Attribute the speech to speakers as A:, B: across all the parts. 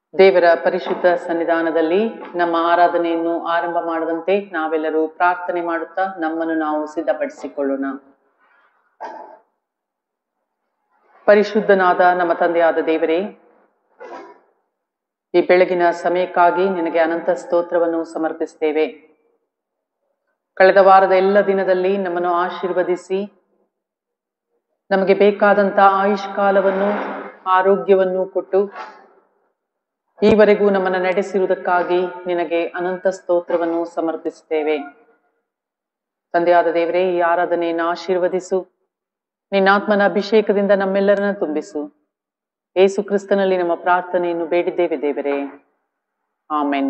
A: ದೇವರ ಪರಿಶುದ್ಧ ಸನ್ನಿಧಾನದಲ್ಲಿ ನಮ್ಮ ಆರಾಧನೆಯನ್ನು ಆರಂಭ ಮಾಡದಂತೆ ನಾವೆಲ್ಲರೂ ಪ್ರಾರ್ಥನೆ ಮಾಡುತ್ತಾ ನಮ್ಮನ್ನು ನಾವು ಸಿದ್ಧಪಡಿಸಿಕೊಳ್ಳೋಣ ಪರಿಶುದ್ಧನಾದ ನಮ್ಮ ತಂದೆಯಾದ ದೇವರೇ ಈ ಬೆಳಗಿನ ಸಮಯಕ್ಕಾಗಿ ನಿನಗೆ ಅನಂತ ಸ್ತೋತ್ರವನ್ನು ಸಮರ್ಪಿಸ್ತೇವೆ ಕಳೆದ ವಾರದ ಎಲ್ಲ ದಿನದಲ್ಲಿ ನಮ್ಮನ್ನು ಆಶೀರ್ವದಿಸಿ ನಮಗೆ ಬೇಕಾದಂತ ಆಯುಷ್ ಕಾಲವನ್ನು ಆರೋಗ್ಯವನ್ನು ಕೊಟ್ಟು ಈವರೆಗೂ ನಮ್ಮನ್ನು ನಡೆಸಿರುವುದಕ್ಕಾಗಿ ನಿನಗೆ ಅನಂತ ಸ್ತೋತ್ರವನ್ನು ಸಮರ್ಪಿಸುತ್ತೇವೆ ತಂದೆಯಾದ ದೇವರೇ ಈ ಆರಾಧನೆಯನ್ನು ಆಶೀರ್ವದಿಸು ನಿನ್ನಾತ್ಮನ ಅಭಿಷೇಕದಿಂದ ನಮ್ಮೆಲ್ಲರನ್ನ ತುಂಬಿಸು ಏಸು ಕ್ರಿಸ್ತನಲ್ಲಿ ನಮ್ಮ ಪ್ರಾರ್ಥನೆಯನ್ನು ಬೇಡಿದ್ದೇವೆ ದೇವರೇ ಆಮೆನ್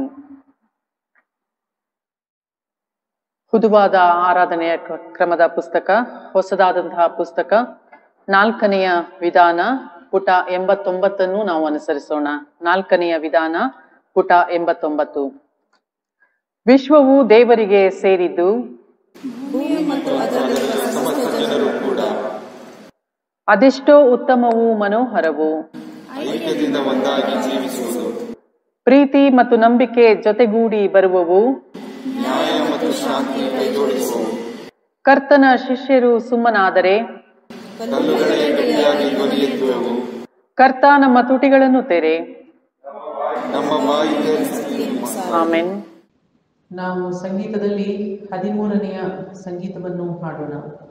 A: ಹುದುವಾದ ಆರಾಧನೆಯ ಕ್ರ- ಕ್ರಮದ ಪುಸ್ತಕ ಹೊಸದಾದಂತಹ ಪುಸ್ತಕ ನಾಲ್ಕನೆಯ ವಿಧಾನ ಪುಟ ಎಂಬತ್ತೊಂಬತ್ತನ್ನು ನಾವು ಅನುಸರಿಸೋಣ ನಾಲ್ಕನೆಯ ವಿಧಾನ ಪುಟ ಎಂಬತ್ತೊಂಬತ್ತು ವಿಶ್ವವು ದೇವರಿಗೆ ಸೇರಿದ್ದು ಅದೆಷ್ಟೋ ಉತ್ತಮವೂ ಮನೋಹರವು
B: ಐಕ್ಯದಿಂದ ಒಂದಾಗಿ ಜೀವಿಸುವುದು
A: ಪ್ರೀತಿ ಮತ್ತು ನಂಬಿಕೆ ಜೊತೆಗೂಡಿ ಬರುವವು
B: ನ್ಯಾಯ ಮತ್ತು ಶಾಂತಿ ಕೈಜೋಡಿಸುವು
A: ಕರ್ತನ ಶಿಷ್ಯರು ಸುಮ್ಮನಾದರೆ
B: ಕಲ್ಲುಗಳೇ ಗಟ್ಟಿಯಾಗಿ ಧ್ವನಿ ಎತ್ತುವವು
A: ಕರ್ತ ನಮ್ಮ ತುಟಿಗಳನ್ನು ತೆರೆ
B: ನಮ್ಮ ಬಾಯಿಗೆ
A: ಆಮೆನ್ ನಾವು ಸಂಗೀತದಲ್ಲಿ ಹದಿಮೂರನೆಯ ಸಂಗೀತವನ್ನು ಹಾಡೋಣ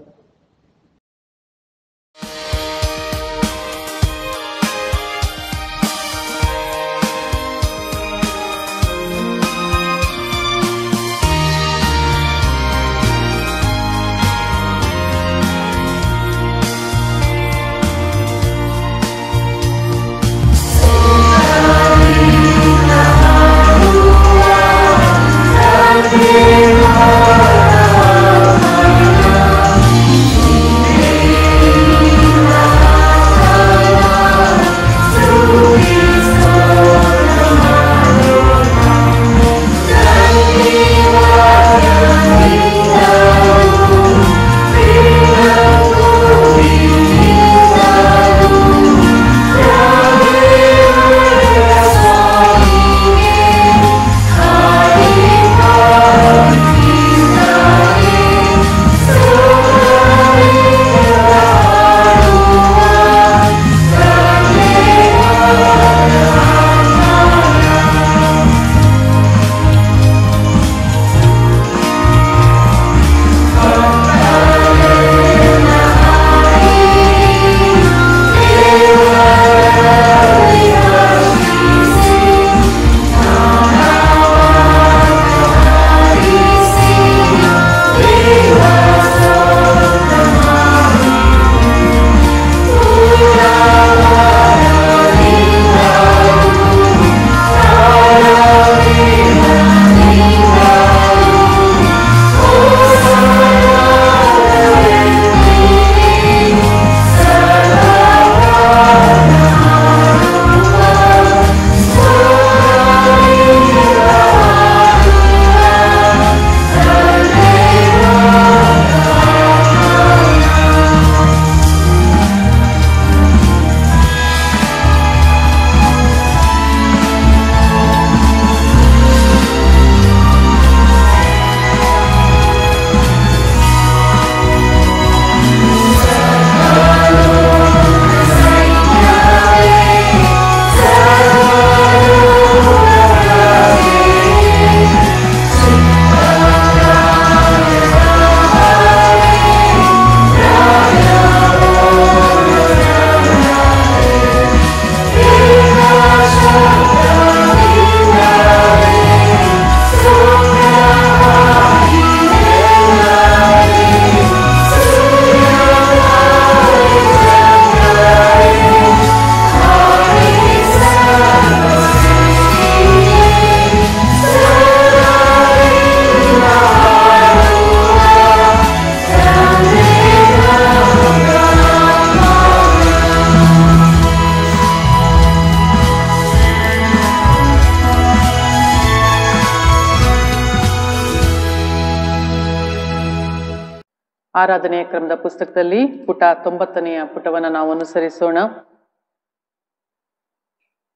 A: ಆರಾಧನೆಯ ಕ್ರಮದ ಪುಸ್ತಕದಲ್ಲಿ ಪುಟ ತೊಂಬತ್ತನೆಯ ಪುಟವನ್ನು ನಾವು ಅನುಸರಿಸೋಣ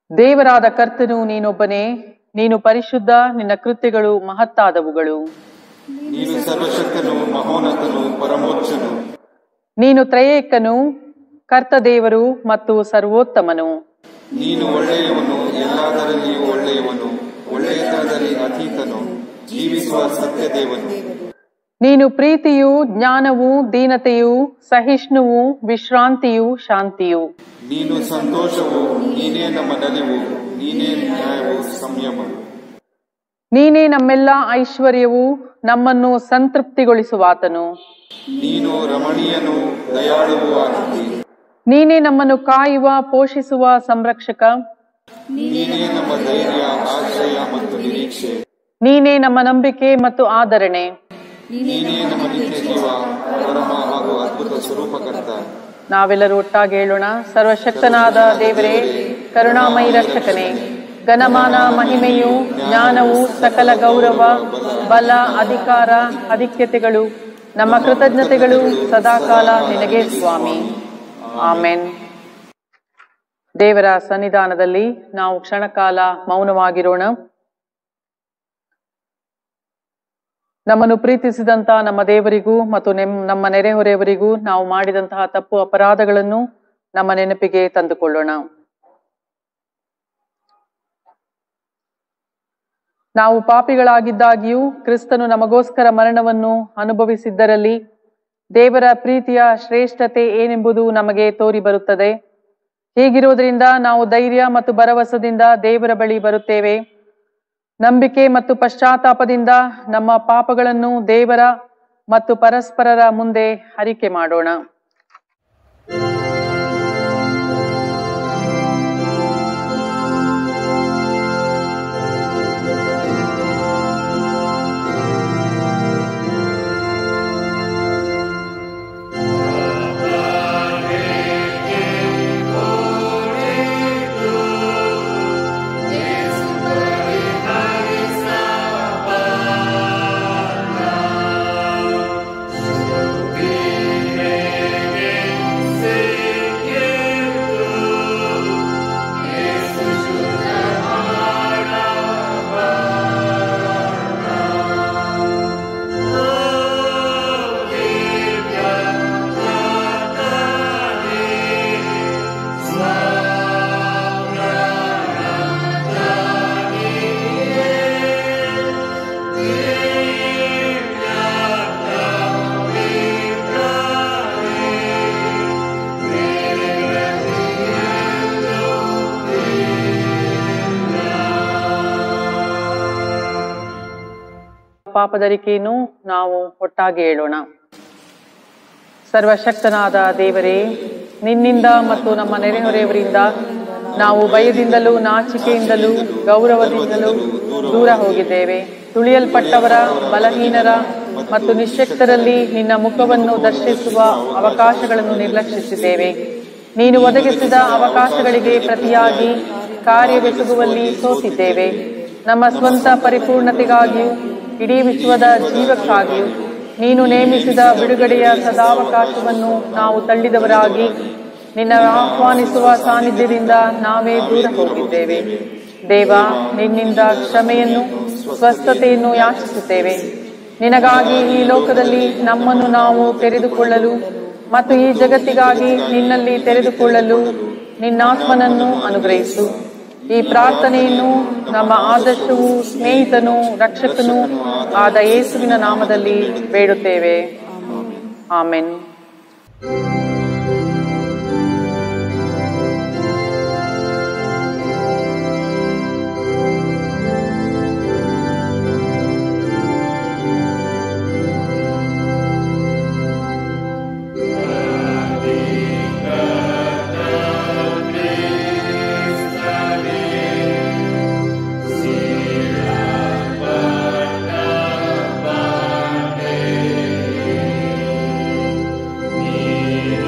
A: ದೇವರಾದ ಕರ್ತನು ನೀನೊಬ್ಬನೇ ನೀನು ಪರಿಶುದ್ಧ ನಿನ್ನ ಕೃತ್ಯಗಳು ಮಹತ್ತಾದವುಗಳು
B: ನೀನು ಸರ್ವಶಕ್ತನು ಮಹೋನ್ನತನು ಪರಮೋಚ್ಚನು
A: ನೀನು ತ್ರಯೇಕನು ಕರ್ತ ದೇವರು ಮತ್ತು ಸರ್ವೋತ್ತಮನು
B: ನೀನು ಒಳ್ಳೆಯವನು ಎಲ್ಲದರಲ್ಲಿಯೂ ಒಳ್ಳೆಯವನು ಒಳ್ಳೆಯತನದಲ್ಲಿ ಅತೀತನು ಜೀವಿಸುವ ಸತ್ಯ ದೇವನು
A: ನೀನು ಪ್ರೀತಿಯು ಜ್ಞಾನವು ದೀನತೆಯು ಸಹಿಷ್ಣುವು ವಿಶ್ರಾಂತಿಯು ಶಾಂತಿಯು
B: ನೀನು ಸಂತೋಷವು ನೀನೇ ನಮ್ಮ ನಲಿವು ನೀನೇ ನ್ಯಾಯವು ಸಂಯಮ
A: ನೀನೇ ನಮ್ಮೆಲ್ಲ ಐಶ್ವರ್ಯವು ನಮ್ಮನ್ನು ಸಂತೃಪ್ತಿಗೊಳಿಸುವಾತನು
B: ನೀನು ರಮಣೀಯನು ದಯಾಳುವು ಆಗಿದ್ದಿ
A: ನೀನೇ ನಮ್ಮನ್ನು ಕಾಯುವ ಪೋಷಿಸುವ ಸಂರಕ್ಷಕ
B: ನೀನೇ ನಮ್ಮ ಧೈರ್ಯ ಆಶ್ರಯ ಮತ್ತು ನಿರೀಕ್ಷೆ
A: ನೀನೇ ನಮ್ಮ ನಂಬಿಕೆ ಮತ್ತು ಆದರಣೆ
B: ನೀನೇ ನಮ್ಮ ನಿತ್ಯ ಜೀವ ಪರಮ ಹಾಗೂ ಅದ್ಭುತ ಸ್ವರೂಪಕರ್ತ
A: ನಾವೆಲ್ಲರೂ ಒಟ್ಟಾಗಿ ಹೇಳೋಣ ಸರ್ವಶಕ್ತನಾದ ದೇವರೇ ಕರುಣಾಮಯಿ ರಕ್ಷಕನೇ ಘನಮಾನ ಮಹಿಮೆಯು ಜ್ಞಾನವು ಸಕಲ ಗೌರವ ಬಲ ಅಧಿಕಾರ ಅಧಿಕ್ಯತೆಗಳು ನಮ್ಮ ಕೃತಜ್ಞತೆಗಳು ಸದಾಕಾಲ ನಿನಗೆ ಸ್ವಾಮಿ ಆಮೆನ್ ದೇವರ ಸನ್ನಿಧಾನದಲ್ಲಿ ನಾವು ಕ್ಷಣಕಾಲ ಮೌನವಾಗಿರೋಣ ನಮ್ಮನ್ನು ಪ್ರೀತಿಸಿದಂತ ನಮ್ಮ ದೇವರಿಗೂ ಮತ್ತು ನೆಮ್- ನಮ್ಮ ನೆರೆಹೊರೆಯವರಿಗೂ ನಾವು ಮಾಡಿದಂತಹ ತಪ್ಪು ಅಪರಾಧಗಳನ್ನು ನಮ್ಮ ನೆನಪಿಗೆ ತಂದುಕೊಳ್ಳೋಣ ನಾವು ಪಾಪಿಗಳಾಗಿದ್ದಾಗಿಯೂ ಕ್ರಿಸ್ತನು ನಮಗೋಸ್ಕರ ಮರಣವನ್ನು ಅನುಭವಿಸಿದ್ದರಲ್ಲಿ ದೇವರ ಪ್ರೀತಿಯ ಶ್ರೇಷ್ಠತೆ ಏನೆಂಬುದು ನಮಗೆ ತೋರಿ ಬರುತ್ತದೆ ಹೀಗಿರುವುದರಿಂದ ನಾವು ಧೈರ್ಯ ಮತ್ತು ಭರವಸದಿಂದ ದೇವರ ಬಳಿ ಬರುತ್ತೇವೆ ನಂಬಿಕೆ ಮತ್ತು ಪಶ್ಚಾತ್ತಾಪದಿಂದ ನಮ್ಮ ಪಾಪಗಳನ್ನು ದೇವರ ಮತ್ತು ಪರಸ್ಪರರ ಮುಂದೆ ಹರಿಕೆ ಮಾಡೋಣ ಪಾಪದರಿಕೆಯನ್ನು ನಾವು ಒಟ್ಟಾಗಿ ಹೇಳೋಣ ಸರ್ವಶಕ್ತನಾದ ದೇವರೇ ನಿನ್ನಿಂದ ಮತ್ತು ನಮ್ಮ ನೆರೆಹೊರೆಯವರಿಂದ ನಾವು ಭಯದಿಂದಲೂ ನಾಚಿಕೆಯಿಂದಲೂ ಗೌರವದಿಂದಲೂ ದೂರ ಹೋಗಿದ್ದೇವೆ ತುಳಿಯಲ್ಪಟ್ಟವರ ಬಲಹೀನರ ಮತ್ತು ನಿಶ್ಯಕ್ತರಲ್ಲಿ ನಿನ್ನ ಮುಖವನ್ನು ದರ್ಶಿಸುವ ಅವಕಾಶಗಳನ್ನು ನಿರ್ಲಕ್ಷಿಸಿದ್ದೇವೆ ನೀನು ಒದಗಿಸಿದ ಅವಕಾಶಗಳಿಗೆ ಪ್ರತಿಯಾಗಿ ಕಾರ್ಯವೆಸಗುವಲ್ಲಿ ಸೋತಿದ್ದೇವೆ ನಮ್ಮ ಸ್ವಂತ ಪರಿಪೂರ್ಣತೆಗಾಗಿಯೂ ಇಡೀ ವಿಶ್ವದ ಜೀವಕ್ಕಾಗಿಯೂ ನೀನು ನೇಮಿಸಿದ ಬಿಡುಗಡೆಯ ಸದಾವಕಾಶವನ್ನು ನಾವು ತಳ್ಳಿದವರಾಗಿ ನಿನ್ನ ಆಹ್ವಾನಿಸುವ ಸಾನ್ನಿಧ್ಯದಿಂದ ನಾವೇ ದೂರ ಹೋಗಿದ್ದೇವೆ ದೇವ ನಿನ್ನಿಂದ ಕ್ಷಮೆಯನ್ನು ಸ್ವಸ್ಥತೆಯನ್ನು ಯಾಚಿಸುತ್ತೇವೆ ನಿನಗಾಗಿ ಈ ಲೋಕದಲ್ಲಿ ನಮ್ಮನ್ನು ನಾವು ತೆರೆದುಕೊಳ್ಳಲು ಮತ್ತು ಈ ಜಗತ್ತಿಗಾಗಿ ನಿನ್ನಲ್ಲಿ ತೆರೆದುಕೊಳ್ಳಲು ನಿನ್ನಾತ್ಮನನ್ನು ಅನುಗ್ರಹಿಸು ಈ ಪ್ರಾರ್ಥನೆಯನ್ನು ನಮ್ಮ ಆದರ್ಶವೂ ಸ್ನೇಹಿತನೂ ರಕ್ಷಕನೂ ಆದ ಯೇಸುವಿನ ನಾಮದಲ್ಲಿ ಬೇಡುತ್ತೇವೆ ಆಮೆನ್
C: Amen.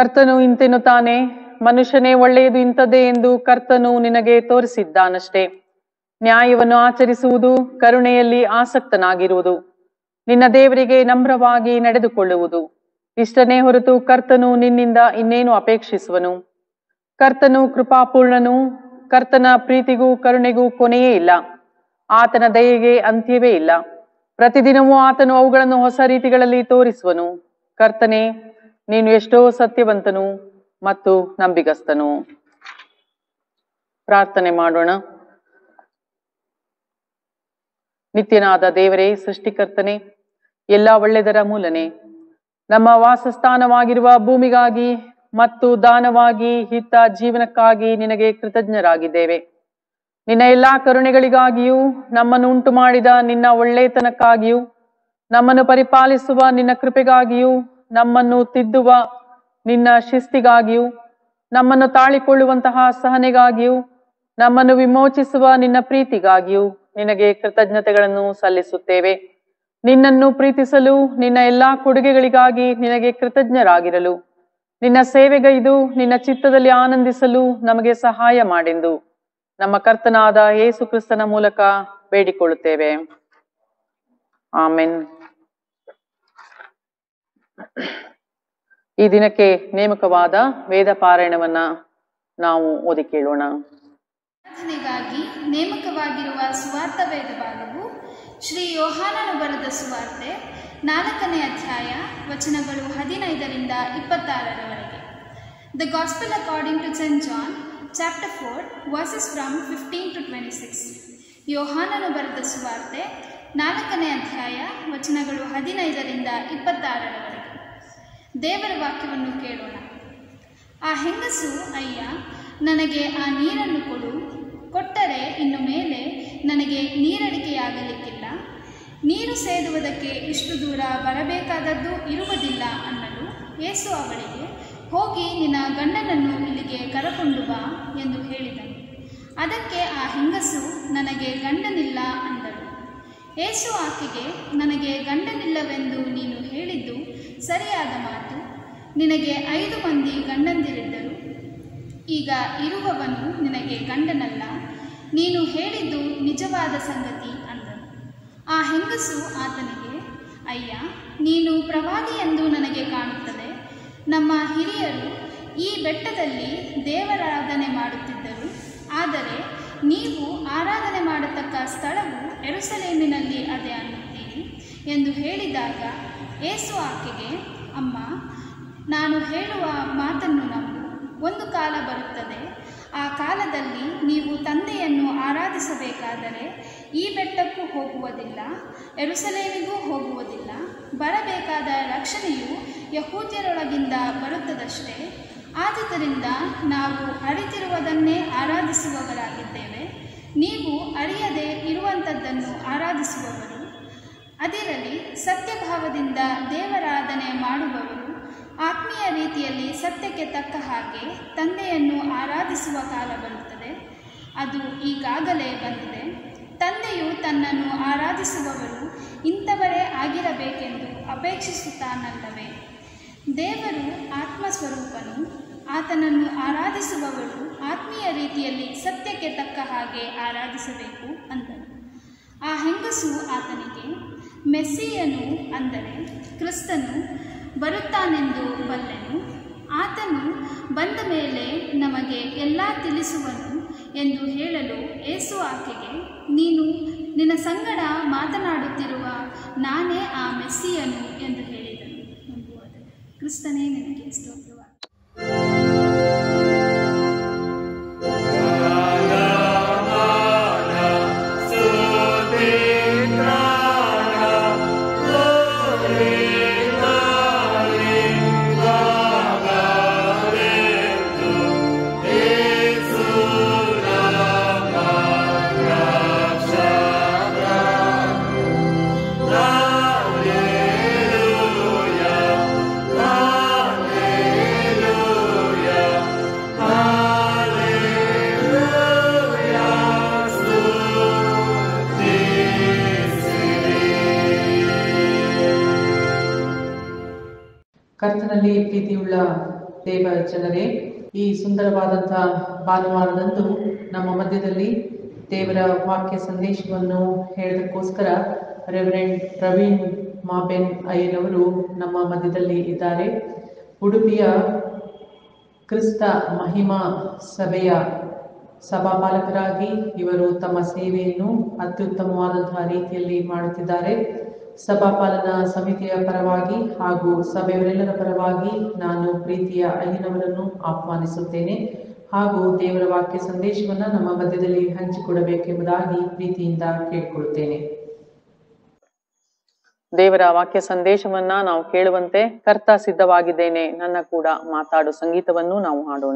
A: ಕರ್ತನು ಇಂತೆನ್ನುತ್ತಾನೆ ಮನುಷ್ಯನೇ ಒಳ್ಳೆಯದು ಇಂಥದ್ದೇ ಎಂದು ಕರ್ತನು ನಿನಗೆ ತೋರಿಸಿದ್ದಾನಷ್ಟೇ ನ್ಯಾಯವನ್ನು ಆಚರಿಸುವುದು ಕರುಣೆಯಲ್ಲಿ ಆಸಕ್ತನಾಗಿರುವುದು ನಿನ್ನ ದೇವರಿಗೆ ನಮ್ರವಾಗಿ ನಡೆದುಕೊಳ್ಳುವುದು ಇಷ್ಟನೇ ಹೊರತು ಕರ್ತನು ನಿನ್ನಿಂದ ಇನ್ನೇನು ಅಪೇಕ್ಷಿಸುವನು ಕರ್ತನು ಕೃಪಾಪೂರ್ಣನು ಕರ್ತನ ಪ್ರೀತಿಗೂ ಕರುಣೆಗೂ ಕೊನೆಯೇ ಇಲ್ಲ ಆತನ ದಯೆಗೆ ಅಂತ್ಯವೇ ಇಲ್ಲ ಪ್ರತಿದಿನವೂ ಆತನು ಅವುಗಳನ್ನು ಹೊಸ ರೀತಿಗಳಲ್ಲಿ ತೋರಿಸುವನು ಕರ್ತನೆ ನೀನು ಎಷ್ಟೋ ಸತ್ಯವಂತನು ಮತ್ತು ನಂಬಿಗಸ್ತನು ಪ್ರಾರ್ಥನೆ ಮಾಡೋಣ ನಿತ್ಯನಾದ ದೇವರೇ ಸೃಷ್ಟಿಕರ್ತನೆ ಎಲ್ಲ ಒಳ್ಳೆದರ ಮೂಲನೆ ನಮ್ಮ ವಾಸಸ್ಥಾನವಾಗಿರುವ ಭೂಮಿಗಾಗಿ ಮತ್ತು ದಾನವಾಗಿ ಹಿತ ಜೀವನಕ್ಕಾಗಿ ನಿನಗೆ ಕೃತಜ್ಞರಾಗಿದ್ದೇವೆ ನಿನ್ನ ಎಲ್ಲಾ ಕರುಣೆಗಳಿಗಾಗಿಯೂ ನಮ್ಮನ್ನು ಉಂಟು ಮಾಡಿದ ನಿನ್ನ ಒಳ್ಳೆತನಕ್ಕಾಗಿಯೂ ನಮ್ಮನ್ನು ಪರಿಪಾಲಿಸುವ ನಿನ್ನ ಕೃಪೆಗಾಗಿಯೂ ನಮ್ಮನ್ನು ತಿದ್ದುವ ನಿನ್ನ ಶಿಸ್ತಿಗಾಗಿಯೂ ನಮ್ಮನ್ನು ತಾಳಿಕೊಳ್ಳುವಂತಹ ಸಹನೆಗಾಗಿಯೂ ನಮ್ಮನ್ನು ವಿಮೋಚಿಸುವ ನಿನ್ನ ಪ್ರೀತಿಗಾಗಿಯೂ ನಿನಗೆ ಕೃತಜ್ಞತೆಗಳನ್ನು ಸಲ್ಲಿಸುತ್ತೇವೆ ನಿನ್ನನ್ನು ಪ್ರೀತಿಸಲು ನಿನ್ನ ಎಲ್ಲಾ ಕೊಡುಗೆಗಳಿಗಾಗಿ ನಿನಗೆ ಕೃತಜ್ಞರಾಗಿರಲು ನಿನ್ನ ಸೇವೆಗೈದು ನಿನ್ನ ಚಿತ್ತದಲ್ಲಿ ಆನಂದಿಸಲು ನಮಗೆ ಸಹಾಯ ಮಾಡೆಂದು ನಮ್ಮ ಕರ್ತನಾದ ಯೇಸು ಕ್ರಿಸ್ತನ ಮೂಲಕ ಬೇಡಿಕೊಳ್ಳುತ್ತೇವೆ ಆಮೆನ್ ಈ ದಿನಕ್ಕೆ ನೇಮಕವಾದ ವೇದ ಪಾರಾಯಣವನ್ನ ನಾವು ಓದಿ ಕೇಳೋಣ
C: ಆರಾಧನೆಗಾಗಿ ನೇಮಕವಾಗಿರುವ ಸುವಾರ್ಥ ವೇದ ಭಾಗವು ಶ್ರೀ ಯೋಹಾನನು ಬರೆದ ಸುವಾರ್ತೆ ನಾಲ್ಕನೇ ಅಧ್ಯಾಯ ವಚನಗಳು ಹದಿನೈದರಿಂದ ಇಪ್ಪತ್ತಾರರವರೆಗೆ the gospel according to Saint John chapter four verses from fifteen to twenty six ಯೋಹಾನನು ಬರೆದ ಸುವಾರ್ತೆ ನಾಲ್ಕನೇ ಅಧ್ಯಾಯ ವಚನಗಳು ಹದಿನೈದರಿಂದ ಇಪ್ಪತ್ತಾರರವರೆಗೆ ದೇವರ ವಾಕ್ಯವನ್ನು ಕೇಳೋಣ ಆ ಹೆಂಗಸು ಅಯ್ಯ ನನಗೆ ಆ ನೀರನ್ನು ಕೊಡು ಕೊಟ್ಟರೆ ಇನ್ನು ಮೇಲೆ ನನಗೆ ನೀರಡಿಕೆಯಾಗಲಿಕ್ಕಿಲ್ಲ ನೀರು ಸೇದುವುದಕ್ಕೆ ಇಷ್ಟು ದೂರ ಬರಬೇಕಾದದ್ದು ಇರುವುದಿಲ್ಲ ಅನ್ನಲು ಯೇಸು ಅವಳಿಗೆ ಹೋಗಿ ನಿನ್ನ ಗಂಡನನ್ನು ಇಲ್ಲಿಗೆ ಕರಕೊಂಡು ಬಾ ಎಂದು ಹೇಳಿದನು ಅದಕ್ಕೆ ಆ ಹೆಂಗಸು ನನಗೆ ಗಂಡನಿಲ್ಲ ಅಂದಳು ಏಸು ಆಕೆಗೆ ನನಗೆ ಗಂಡನಿಲ್ಲವೆಂದು ನೀನು ಹೇಳಿದ್ದು ಸರಿಯಾದ ಮಾತು ನಿನಗೆ ಐದು ಮಂದಿ ಗಂಡಂದಿರಿದ್ದರು ಈಗ ಇರುವವನು ನಿನಗೆ ಗಂಡನಲ್ಲ ನೀನು ಹೇಳಿದ್ದು ನಿಜವಾದ ಸಂಗತಿ ಅಂದನು ಆ ಹೆಂಗಸು ಆತನಿಗೆ ಅಯ್ಯ ನೀನು ಪ್ರವಾದಿ ಎಂದು ನನಗೆ ಕಾಣುತ್ತದೆ ನಮ್ಮ ಹಿರಿಯರು ಈ ಬೆಟ್ಟದಲ್ಲಿ ದೇವರಾರಾಧನೆ ಮಾಡುತ್ತಿದ್ದರು ಆದರೆ ನೀವು ಆರಾಧನೆ ಮಾಡತಕ್ಕ ಸ್ಥಳವು ಎರುಸಲೇಮಿನಲ್ಲಿ ಅದೇ ಅನ್ನುತ್ತೀರಿ ಎಂದು ಹೇಳಿದಾಗ ಏಸು ಆಕೆಗೆ ಅಮ್ಮ ನಾನು ಹೇಳುವ ಮಾತನ್ನು ನಂಬು ಒಂದು ಕಾಲ ಬರುತ್ತದೆ ಆ ಕಾಲದಲ್ಲಿ ನೀವು ತಂದೆಯನ್ನು ಆರಾಧಿಸಬೇಕಾದರೆ ಈ ಬೆಟ್ಟಕ್ಕೂ ಹೋಗುವುದಿಲ್ಲ ಎರುಸಲೇಮಿಗೂ ಹೋಗುವುದಿಲ್ಲ ಬರಬೇಕಾದ ರಕ್ಷಣೆಯು ಯಹೂದ್ಯರೊಳಗಿಂದ ಬರುತ್ತದಷ್ಟೇ ಆದುದರಿಂದ ನಾವು ಅರಿತಿರುವುದನ್ನೇ ಆರಾಧಿಸುವವರಾಗಿದ್ದೇವೆ ನೀವು ಅರಿಯದೆ ಇರುವಂಥದ್ದನ್ನು ಆರಾಧಿಸುವವರು ಅದಿರಲಿ ಸತ್ಯಭಾವದಿಂದ ದೇವರಾಧನೆ ಮಾಡುವವರು ಆತ್ಮೀಯ ರೀತಿಯಲ್ಲಿ ಸತ್ಯಕ್ಕೆ ತಕ್ಕ ಹಾಗೆ ತಂದೆಯನ್ನು ಆರಾಧಿಸುವ ಕಾಲ ಬರುತ್ತದೆ ಅದು ಈಗಾಗಲೇ ಬಂದಿದೆ ತಂದೆಯು ತನ್ನನ್ನು ಆರಾಧಿಸುವವರು ಇಂಥವರೇ ಆಗಿರಬೇಕೆಂದು ಅಪೇಕ್ಷಿಸುತ್ತಾನಲ್ಲವೇ ದೇವರು ಆತ್ಮಸ್ವರೂಪನು ಆತನನ್ನು ಆರಾಧಿಸುವವರು ಆತ್ಮೀಯ ರೀತಿಯಲ್ಲಿ ಸತ್ಯಕ್ಕೆ ತಕ್ಕ ಹಾಗೆ ಆರಾಧಿಸಬೇಕು ಅಂದನು ಆ ಹೆಂಗಸು ಆತನಿಗೆ ಮೆಸ್ಸಿಯನು ಅಂದರೆ ಕ್ರಿಸ್ತನು ಬರುತ್ತಾನೆಂದು ಬಲ್ಲೆನು ಆತನು ಬಂದ ಮೇಲೆ ನಮಗೆ ಎಲ್ಲ ತಿಳಿಸುವನು ಎಂದು ಹೇಳಲು ಏಸು ಆಕೆಗೆ ನೀನು ನಿನ್ನ ಸಂಗಡ ಮಾತನಾಡುತ್ತಿರುವ ನಾನೇ ಆ ಮೆಸ್ಸಿಯನು ಎಂದು ಹೇಳಿದನು ಎಂಬುವುದು ಕ್ರಿಸ್ತನೇ ನಿನಗೆ ಸ್ತೋತ್ರವಾಗಲಿ
A: ಕರ್ತನಲ್ಲಿ ಪ್ರೀತಿಯುಳ್ಳ ದೇವ ಜನರೇ ಈ ಸುಂದರವಾದಂತಹ ಭಾನುವಾರದಂದು ನಮ್ಮ ಮಧ್ಯದಲ್ಲಿ ದೇವರ ವಾಕ್ಯ ಸಂದೇಶವನ್ನು ಹೇಳೋದಕ್ಕೋಸ್ಕರ ರೆವರೆಂಡ್ ಪ್ರವೀಣ್ ಮಾಬೆನ್ ಅಯ್ಯನವರು ನಮ್ಮ ಮಧ್ಯದಲ್ಲಿ ಇದ್ದಾರೆ ಉಡುಪಿಯ ಕ್ರಿಸ್ತ ಮಹಿಮಾ ಸಭೆಯ ಸಭಾಪಾಲಕರಾಗಿ ಇವರು ತಮ್ಮ ಸೇವೆಯನ್ನು ಅತ್ಯುತ್ತಮವಾದಂತಹ ರೀತಿಯಲ್ಲಿ ಮಾಡುತ್ತಿದ್ದಾರೆ ಸಭಾಪಾಲನಾ ಸಮಿತಿಯ ಪರವಾಗಿ ಹಾಗೂ ಸಭೆಯವರೆಲ್ಲರ ಪರವಾಗಿ ನಾನು ಪ್ರೀತಿಯ ಅಯ್ಯನವರನ್ನು ಆಹ್ವಾನಿಸುತ್ತೇನೆ ಹಾಗೂ ದೇವರ ವಾಕ್ಯ ಸಂದೇಶವನ್ನು ನಮ್ಮ ಮಧ್ಯದಲ್ಲಿ ಹಂಚಿಕೊಡಬೇಕೆಂಬುದಾಗಿ ಪ್ರೀತಿಯಿಂದ ಕೇಳಿಕೊಳ್ಳುತ್ತೇನೆ ದೇವರ ವಾಕ್ಯ ಸಂದೇಶವನ್ನ ನಾವು ಕೇಳುವಂತೆ ಕರ್ತ ಸಿದ್ಧವಾಗಿದ್ದೇನೆ ನನ್ನ ಕೂಡ ಮಾತಾಡು ಸಂಗೀತವನ್ನು ನಾವು ಹಾಡೋಣ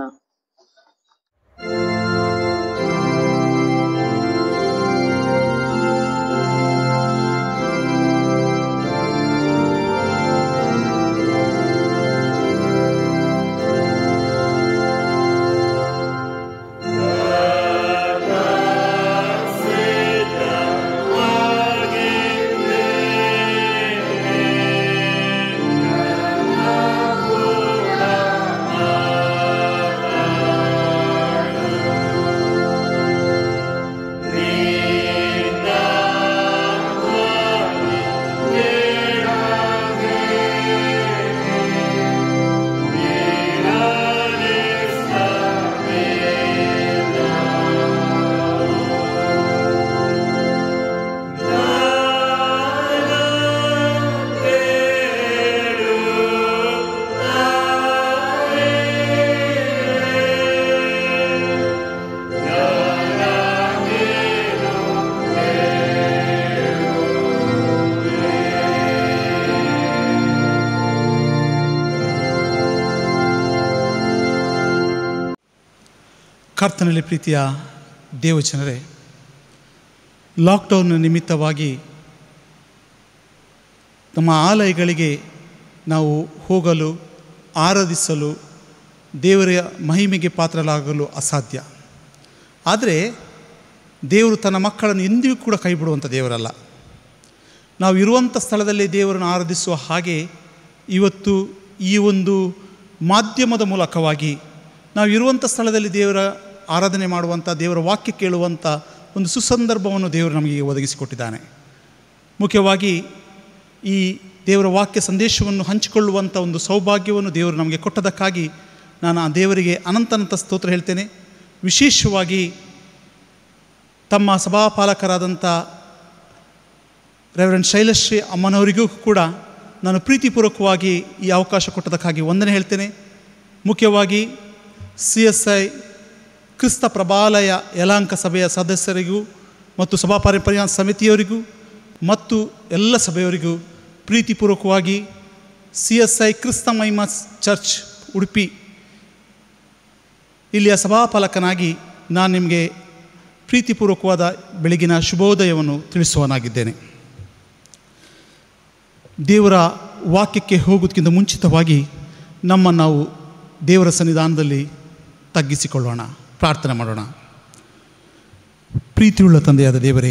D: ಕರ್ತನಲ್ಲಿ ಪ್ರೀತಿಯ ದೇವಜನರೇ ಲಾಕ್ಡೌನ್ ನಿಮಿತ್ತವಾಗಿ ನಮ್ಮ ಆಲಯಗಳಿಗೆ ನಾವು ಹೋಗಲು ಆರಾಧಿಸಲು ದೇವರ ಮಹಿಮೆಗೆ ಪಾತ್ರರಾಗಲು ಅಸಾಧ್ಯ ಆದರೆ ದೇವರು ತನ್ನ ಮಕ್ಕಳನ್ನು ಎಂದಿಗೂ ಕೂಡ ಕೈ ಬಿಡುವಂಥ ದೇವರಲ್ಲ ನಾವು ಇರುವಂಥ ಸ್ಥಳದಲ್ಲಿ ದೇವರನ್ನು ಆರಾಧಿಸುವ ಹಾಗೆ ಇವತ್ತು ಈ ಒಂದು ಮಾಧ್ಯಮದ ಮೂಲಕವಾಗಿ ನಾವು ಇರುವಂಥ ಸ್ಥಳದಲ್ಲಿ ದೇವರ ಆರಾಧನೆ ಮಾಡುವಂಥ ದೇವರ ವಾಕ್ಯ ಕೇಳುವಂಥ ಒಂದು ಸುಸಂದರ್ಭವನ್ನು ದೇವರು ನಮಗೆ ಒದಗಿಸಿಕೊಟ್ಟಿದ್ದಾನೆ ಮುಖ್ಯವಾಗಿ ಈ ದೇವರ ವಾಕ್ಯ ಸಂದೇಶವನ್ನು ಹಂಚಿಕೊಳ್ಳುವಂಥ ಒಂದು ಸೌಭಾಗ್ಯವನ್ನು ದೇವರು ನಮಗೆ ಕೊಟ್ಟದಕ್ಕಾಗಿ ನಾನು ಆ ದೇವರಿಗೆ ಅನಂತನಂತ ಸ್ತೋತ್ರ ಹೇಳ್ತೇನೆ ವಿಶೇಷವಾಗಿ ತಮ್ಮ ಸಭಾಪಾಲಕರಾದಂಥ ರೆವರೆಂಡ್ ಶೈಲಶ್ರೀ ಅಮ್ಮನವರಿಗೂ ಕೂಡ ನಾನು ಪ್ರೀತಿಪೂರ್ವಕವಾಗಿ ಈ ಅವಕಾಶ ಕೊಟ್ಟದಕ್ಕಾಗಿ ವಂದನೆ ಹೇಳ್ತೇನೆ ಮುಖ್ಯವಾಗಿ ಸಿ ಎಸ್ ಐ ಕ್ರಿಸ್ತ ಪ್ರಬಾಲಯ ಯಲಾಂಕ ಸಭೆಯ ಸದಸ್ಯರಿಗೂ ಮತ್ತು ಸಭಾಪಾರಂಪರ್ಯ ಸಮಿತಿಯವರಿಗೂ ಮತ್ತು ಎಲ್ಲ ಸಭೆಯವರಿಗೂ ಪ್ರೀತಿಪೂರ್ವಕವಾಗಿ C S I Kristha Mahima church Udupi ಇಲ್ಲಿಯ ಸಭಾಪಾಲಕನಾಗಿ ನಾನು ನಿಮಗೆ ಪ್ರೀತಿಪೂರ್ವಕವಾದ ಬೆಳಗಿನ ಶುಭೋದಯವನ್ನು ತಿಳಿಸುವನಾಗಿದ್ದೇನೆ ದೇವರ ವಾಕ್ಯಕ್ಕೆ ಹೋಗೋದಕ್ಕಿಂತ ಮುಂಚಿತವಾಗಿ ನಮ್ಮ ನಾವು ದೇವರ ಸನ್ನಿಧಾನದಲ್ಲಿ ತಗ್ಗಿಸಿಕೊಳ್ಳೋಣ ಪ್ರಾರ್ಥನೆ ಮಾಡೋಣ ಪ್ರೀತಿಯುಳ್ಳ ತಂದೆಯಾದ ದೇವರೇ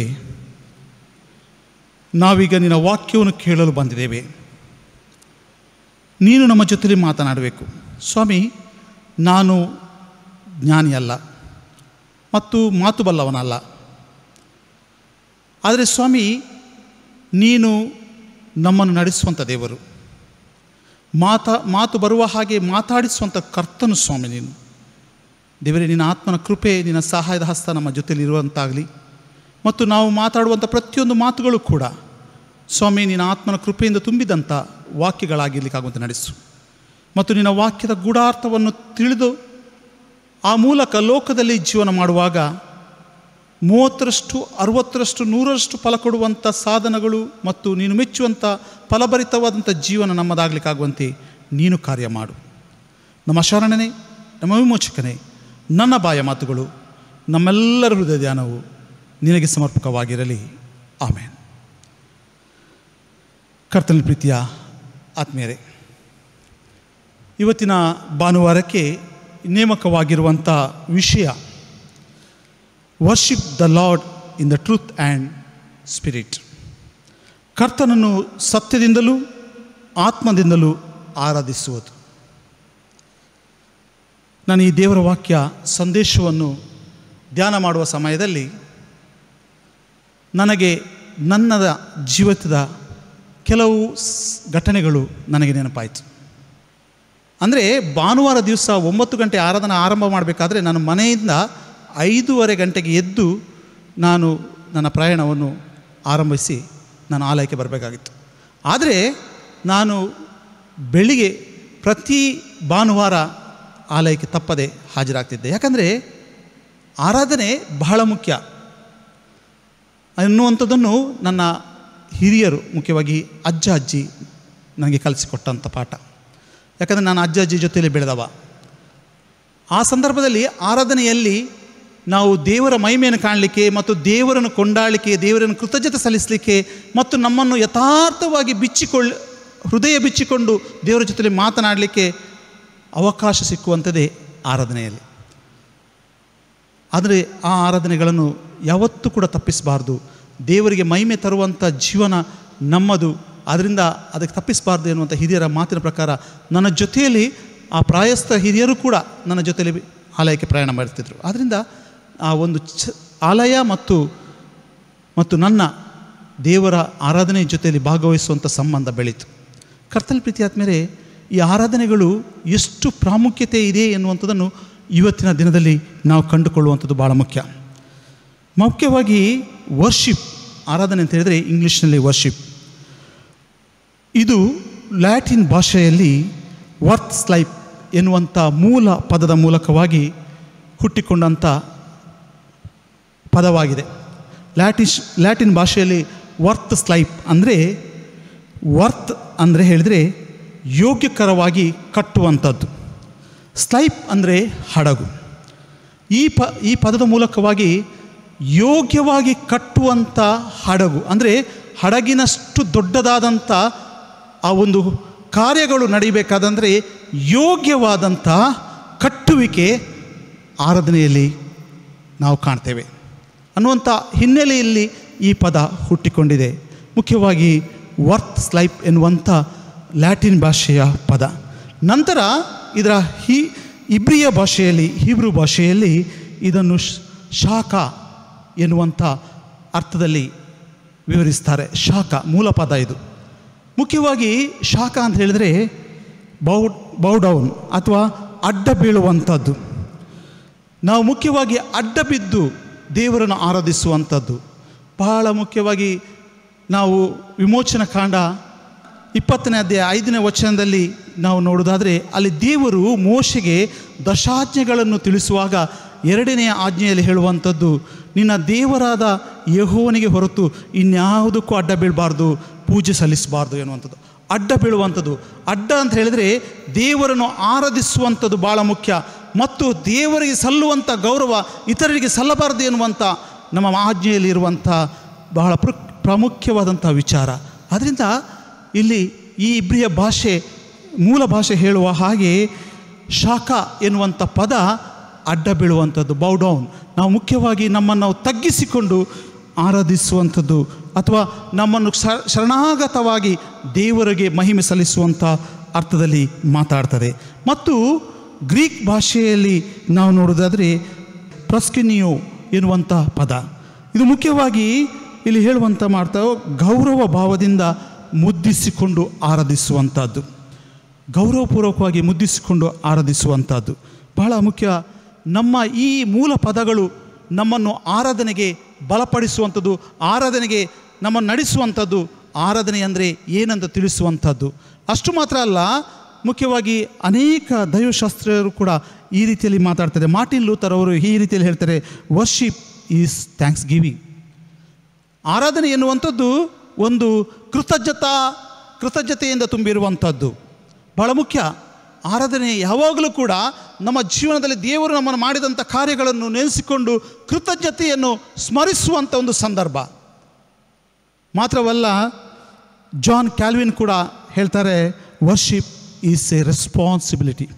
D: ನಾವೀಗ ನಿನ್ನ ವಾಕ್ಯವನ್ನು ಕೇಳಲು ಬಂದಿದ್ದೇವೆ ನೀನು ನಮ್ಮ ಜೊತೆಲಿ ಮಾತನಾಡಬೇಕು ಸ್ವಾಮಿ ನಾನು ಜ್ಞಾನಿಯಲ್ಲ ಮತ್ತು ಮಾತು ಬಲ್ಲವನಲ್ಲ ಆದರೆ ಸ್ವಾಮಿ ನೀನು ನಮ್ಮನ್ನು ನಡೆಸುವಂಥ ದೇವರು ಮಾತಾ ಮಾತು ಬರುವ ಹಾಗೆ ಮಾತಾಡಿಸುವಂಥ ಕರ್ತನು ಸ್ವಾಮಿ ನೀನು ದೇವರೇ ನಿನ್ನ ಆತ್ಮನ ಕೃಪೆ ನಿನ್ನ ಸಹಾಯದ ಹಸ್ತ ನಮ್ಮ ಜೊತೆಲಿರುವಂತಾಗಲಿ ಮತ್ತು ನಾವು ಮಾತಾಡುವಂಥ ಪ್ರತಿಯೊಂದು ಮಾತುಗಳು ಕೂಡ ಸ್ವಾಮಿ ನಿನ್ನ ಆತ್ಮನ ಕೃಪೆಯಿಂದ ತುಂಬಿದಂಥ ವಾಕ್ಯಗಳಾಗಿರ್ಲಿಕ್ಕಾಗುವಂತೆ ನಡೆಸು ಮತ್ತು ನಿನ್ನ ವಾಕ್ಯದ ಗೂಢಾರ್ಥವನ್ನು ತಿಳಿದು ಆ ಮೂಲಕ ಲೋಕದಲ್ಲಿ ಜೀವನ ಮಾಡುವಾಗ ಮೂವತ್ತರಷ್ಟು ಅರವತ್ತರಷ್ಟು ನೂರರಷ್ಟು ಫಲ ಕೊಡುವಂಥ ಸಾಧನಗಳು ಮತ್ತು ನೀನು ಮೆಚ್ಚುವಂಥ ಫಲಭರಿತವಾದಂಥ ಜೀವನ ನಮ್ಮದಾಗಲಿಕ್ಕಾಗುವಂತೆ ನೀನು ಕಾರ್ಯ ಮಾಡು ನಮ್ಮ ಶರಣನೇ ನಮ್ಮ ವಿಮೋಚಕನೇ ನನ್ನ ಬಾಯ ಮಾತುಗಳು ನಮ್ಮೆಲ್ಲರ ಹೃದಯ ಧ್ಯಾನವು ನಿನಗೆ ಸಮರ್ಪಕವಾಗಿರಲಿ ಆಮೇನ್ ಕರ್ತನ ಪ್ರೀತಿಯ ಆತ್ಮೀಯರೇ ಇವತ್ತಿನ ಭಾನುವಾರಕ್ಕೆ ನೇಮಕವಾಗಿರುವಂಥ ವಿಷಯ worship the Lord in the truth and spirit ಕರ್ತನನ್ನು ಸತ್ಯದಿಂದಲೂ ಆತ್ಮದಿಂದಲೂ ಆರಾಧಿಸುವುದು ನಾನು ಈ ದೇವರ ವಾಕ್ಯ ಸಂದೇಶವನ್ನು ಧ್ಯಾನ ಮಾಡುವ ಸಮಯದಲ್ಲಿ ನನಗೆ ನನ್ನದ ಜೀವಿತದ ಕೆಲವು ಸ್- ಘಟನೆಗಳು ನನಗೆ ನೆನಪಾಯಿತು ಅಂದರೆ ಭಾನುವಾರ ದಿವಸ ಒಂಬತ್ತು ಗಂಟೆ ಆರಾಧನೆ ಆರಂಭ ಮಾಡಬೇಕಾದ್ರೆ ನಾನು ಮನೆಯಿಂದ ಐದೂವರೆ ಗಂಟೆಗೆ ಎದ್ದು ನಾನು ನನ್ನ ಪ್ರಯಾಣವನ್ನು ಆರಂಭಿಸಿ ನಾನು ಆಲಯಕ್ಕೆ ಬರಬೇಕಾಗಿತ್ತು ಆದರೆ ನಾನು ಬೆಳಿಗ್ಗೆ ಪ್ರತಿ ಭಾನುವಾರ ಆಲಯಕ್ಕೆ ತಪ್ಪದೆ ಹಾಜರಾಗ್ತಿದ್ದೆ ಯಾಕಂದರೆ ಆರಾಧನೆ ಬಹಳ ಮುಖ್ಯ ಅನ್ನುವಂಥದ್ದನ್ನು ನನ್ನ ಹಿರಿಯರು ಮುಖ್ಯವಾಗಿ ಅಜ್ಜ ಅಜ್ಜಿ ನನಗೆ ಕಲಿಸಿಕೊಟ್ಟಂಥ ಪಾಠ ಯಾಕಂದರೆ ನಾನು ಅಜ್ಜ ಅಜ್ಜಿ ಜೊತೆಯಲ್ಲಿ ಬೆಳೆದವ ಆ ಸಂದರ್ಭದಲ್ಲಿ ಆರಾಧನೆಯಲ್ಲಿ ನಾವು ದೇವರ ಮಹಿಮೆಯನ್ನು ಕಾಣಲಿಕ್ಕೆ ಮತ್ತು ದೇವರನ್ನು ಕೊಂಡಾಡಲಿಕ್ಕೆ ದೇವರನ್ನು ಕೃತಜ್ಞತೆ ಸಲ್ಲಿಸಲಿಕ್ಕೆ ಮತ್ತು ನಮ್ಮನ್ನು ಯಥಾರ್ಥವಾಗಿ ಬಿಚ್ಚಿಕೊಳ್ಳ ಹೃದಯ ಬಿಚ್ಚಿಕೊಂಡು ದೇವರ ಜೊತೆಲಿ ಮಾತನಾಡಲಿಕ್ಕೆ ಅವಕಾಶ ಸಿಕ್ಕುವಂಥದ್ದೇ ಆರಾಧನೆಯಲ್ಲಿ ಆದರೆ ಆ ಆರಾಧನೆಗಳನ್ನು ಯಾವತ್ತೂ ಕೂಡ ತಪ್ಪಿಸಬಾರ್ದು ದೇವರಿಗೆ ಮಹಿಮೆ ತರುವಂಥ ಜೀವನ ನಮ್ಮದು ಅದರಿಂದ ಅದಕ್ಕೆ ತಪ್ಪಿಸಬಾರ್ದು ಎನ್ನುವಂಥ ಹಿರಿಯರ ಮಾತಿನ ಪ್ರಕಾರ ನನ್ನ ಜೊತೆಯಲ್ಲಿ ಆ ಪ್ರಾಯಸ್ಥ ಹಿರಿಯರು ಕೂಡ ನನ್ನ ಜೊತೆಯಲ್ಲಿ ಆಲಯಕ್ಕೆ ಪ್ರಯಾಣ ಮಾಡ್ತಿದ್ರು ಆದ್ದರಿಂದ ಆ ಒಂದು ಚ ಆಲಯ ಮತ್ತು ಮತ್ತು ನನ್ನ ದೇವರ ಆರಾಧನೆ ಜೊತೆಯಲ್ಲಿ ಭಾಗವಹಿಸುವಂಥ ಸಂಬಂಧ ಬೆಳೀತು ಕರ್ತನ ಪ್ರೀತಿ ಆದಮೇಲೆ ಈ ಆರಾಧನೆಗಳು ಎಷ್ಟು ಪ್ರಾಮುಖ್ಯತೆ ಇದೆ ಎನ್ನುವಂಥದ್ದನ್ನು ಇವತ್ತಿನ ದಿನದಲ್ಲಿ ನಾವು ಕಂಡುಕೊಳ್ಳುವಂಥದ್ದು ಭಾಳ ಮುಖ್ಯ ಮುಖ್ಯವಾಗಿ ವರ್ಷಿಪ್ ಆರಾಧನೆ ಅಂತ ಹೇಳಿದರೆ ಇಂಗ್ಲೀಷ್ನಲ್ಲಿ ವರ್ಷಿಪ್ ಇದು ಲ್ಯಾಟಿನ್ ಭಾಷೆಯಲ್ಲಿ ವರ್ತ್ ಸ್ಲೈಪ್ ಎನ್ನುವಂಥ ಮೂಲ ಪದದ ಮೂಲಕವಾಗಿ ಹುಟ್ಟಿಕೊಂಡಂಥ ಪದವಾಗಿದೆ ಲ್ಯಾಟಿಶ್ ಲ್ಯಾಟಿನ್ ಭಾಷೆಯಲ್ಲಿ ವರ್ತ್ ಸ್ಲೈಪ್ ಅಂದರೆ ವರ್ತ್ ಅಂದರೆ ಹೇಳಿದರೆ ಯೋಗ್ಯಕರವಾಗಿ ಕಟ್ಟುವಂಥದ್ದು ಸ್ಲೈಪ್ ಅಂದರೆ ಹಡಗು ಈ ಪ ಈ ಪದದ ಮೂಲಕವಾಗಿ ಯೋಗ್ಯವಾಗಿ ಕಟ್ಟುವಂಥ ಹಡಗು ಅಂದರೆ ಹಡಗಿನಷ್ಟು ದೊಡ್ಡದಾದಂಥ ಆ ಒಂದು ಕಾರ್ಯಗಳು ನಡೀಬೇಕಾದಂದರೆ ಯೋಗ್ಯವಾದಂಥ ಕಟ್ಟುವಿಕೆ ಆರಾಧನೆಯಲ್ಲಿ ನಾವು ಕಾಣ್ತೇವೆ ಅನ್ನುವಂಥ ಹಿನ್ನೆಲೆಯಲ್ಲಿ ಈ ಪದ ಹುಟ್ಟಿಕೊಂಡಿದೆ ಮುಖ್ಯವಾಗಿ ವರ್ತ್ ಸ್ಲೈಪ್ ಎನ್ನುವಂಥ ಲ್ಯಾಟಿನ್ ಭಾಷೆಯ ಪದ ನಂತರ ಇದರ ಹಿ ಇಬ್ರಿಯ ಭಾಷೆಯಲ್ಲಿ ಹೀಬ್ರು ಭಾಷೆಯಲ್ಲಿ ಇದನ್ನು ಶ್- ಶಾಖ ಎನ್ನುವಂಥ ಅರ್ಥದಲ್ಲಿ ವಿವರಿಸ್ತಾರೆ ಶಾಖ ಮೂಲ ಪದ ಇದು ಮುಖ್ಯವಾಗಿ ಶಾಖ ಅಂತ ಹೇಳಿದರೆ ಬೌ ಬೌಡೌನ್ ಅಥವಾ ಅಡ್ಡ ಬೀಳುವಂಥದ್ದು ನಾವು ಮುಖ್ಯವಾಗಿ ಅಡ್ಡ ಬಿದ್ದು ದೇವರನ್ನು ಆರಾಧಿಸುವಂಥದ್ದು ಬಹಳ ಮುಖ್ಯವಾಗಿ ನಾವು ವಿಮೋಚನ ಕಾಂಡ ಇಪ್ಪತ್ತನೇ ಅಧ್ಯಾಯ ಐದನೇ ವಚನದಲ್ಲಿ ನಾವು ನೋಡೋದಾದರೆ ಅಲ್ಲಿ ದೇವರು ಮೋಶೆಗೆ ದಶಾಜ್ಞೆಗಳನ್ನು ತಿಳಿಸುವಾಗ ಎರಡನೆಯ ಆಜ್ಞೆಯಲ್ಲಿ ಹೇಳುವಂಥದ್ದು ನಿನ್ನ ದೇವರಾದ ಯಹೋವನಿಗೆ ಹೊರತು ಇನ್ಯಾವುದಕ್ಕೂ ಅಡ್ಡ ಬೀಳಬಾರ್ದು ಪೂಜೆ ಸಲ್ಲಿಸಬಾರ್ದು ಎನ್ನುವಂಥದ್ದು ಅಡ್ಡ ಬೀಳುವಂಥದ್ದು ಅಡ್ಡ ಅಂತ ಹೇಳಿದರೆ ದೇವರನ್ನು ಆರಾಧಿಸುವಂಥದ್ದು ಭಾಳ ಮುಖ್ಯ ಮತ್ತು ದೇವರಿಗೆ ಸಲ್ಲುವಂಥ ಗೌರವ ಇತರರಿಗೆ ಸಲ್ಲಬಾರದು ಎನ್ನುವಂಥ ನಮ್ಮ ಆಜ್ಞೆಯಲ್ಲಿ ಇರುವಂಥ ಬಹಳ ಪ್ರ ಪ್ರಾಮುಖ್ಯವಾದಂಥ ವಿಚಾರ ಆದ್ದರಿಂದ ಇಲ್ಲಿ ಈ ಇಬ್ರಿಯ ಭಾಷೆ ಮೂಲ ಭಾಷೆ ಹೇಳುವ ಹಾಗೆ ಶಾಖ ಎನ್ನುವಂಥ ಪದ ಅಡ್ಡ ಬೀಳುವಂಥದ್ದು ಬೌಡೌನ್ ನಾವು ಮುಖ್ಯವಾಗಿ ನಮ್ಮನ್ನು ನಾವು ತಗ್ಗಿಸಿಕೊಂಡು ಆರಾಧಿಸುವಂಥದ್ದು ಅಥವಾ ನಮ್ಮನ್ನು ಶ- ಶರಣಾಗತವಾಗಿ ದೇವರಿಗೆ ಮಹಿಮೆ ಸಲ್ಲಿಸುವಂಥ ಅರ್ಥದಲ್ಲಿ ಮಾತಾಡ್ತದೆ ಮತ್ತು ಗ್ರೀಕ್ ಭಾಷೆಯಲ್ಲಿ ನಾವು ನೋಡೋದಾದರೆ ಪ್ರಸ್ಕಿನಿಯೋ ಎನ್ನುವಂಥ ಪದ ಇದು ಮುಖ್ಯವಾಗಿ ಇಲ್ಲಿ ಹೇಳುವಂಥ ಮಾಡ್ತಾ ಗೌರವ ಭಾವದಿಂದ ಮುದ್ದಿಸಿಕೊಂಡು ಆರಾಧಿಸುವಂಥದ್ದು ಗೌರವಪೂರ್ವಕವಾಗಿ ಮುದ್ದಿಸಿಕೊಂಡು ಆರಾಧಿಸುವಂಥದ್ದು ಬಹಳ ಮುಖ್ಯ ನಮ್ಮ ಈ ಮೂಲ ಪದಗಳು ನಮ್ಮನ್ನು ಆರಾಧನೆಗೆ ಬಲಪಡಿಸುವಂಥದ್ದು ಆರಾಧನೆಗೆ ನಮ್ಮನ್ನು ನಡೆಸುವಂಥದ್ದು ಆರಾಧನೆ ಅಂದರೆ ಏನಂತ ತಿಳಿಸುವಂಥದ್ದು ಅಷ್ಟು ಮಾತ್ರ ಅಲ್ಲ ಮುಖ್ಯವಾಗಿ ಅನೇಕ ದೈವಶಾಸ್ತ್ರರು ಕೂಡ ಈ ರೀತಿಯಲ್ಲಿ ಮಾತಾಡ್ತಾರೆ ಮಾರ್ಟಿನ್ ಲೂಥರ್ ಅವರು ಈ ರೀತಿಯಲ್ಲಿ ಹೇಳ್ತಾರೆ ವರ್ಷಿಪ್ ಈಸ್ ಥ್ಯಾಂಕ್ಸ್ ಗಿವಿಂಗ್ ಆರಾಧನೆ ಎನ್ನುವಂಥದ್ದು ಒಂದು ಕೃತಜ್ಞತಾ ಕೃತಜ್ಞತೆಯಿಂದ ತುಂಬಿರುವಂಥದ್ದು ಬಹಳ ಮುಖ್ಯ ಆರಾಧನೆ ಯಾವಾಗಲೂ ಕೂಡ ನಮ್ಮ ಜೀವನದಲ್ಲಿ ದೇವರು ನಮ್ಮನ್ನು ಮಾಡಿದಂಥ ಕಾರ್ಯಗಳನ್ನು ನೆನೆಸಿಕೊಂಡು ಕೃತಜ್ಞತೆಯನ್ನು ಸ್ಮರಿಸುವಂಥ ಒಂದು ಸಂದರ್ಭ ಮಾತ್ರವಲ್ಲ ಜಾನ್ ಕ್ಯಾಲ್ವಿನ್ ಕೂಡ ಹೇಳ್ತಾರೆ ವರ್ಷಿಪ್ ಈಸ್ ಎ ರೆಸ್ಪಾನ್ಸಿಬಿಲಿಟಿ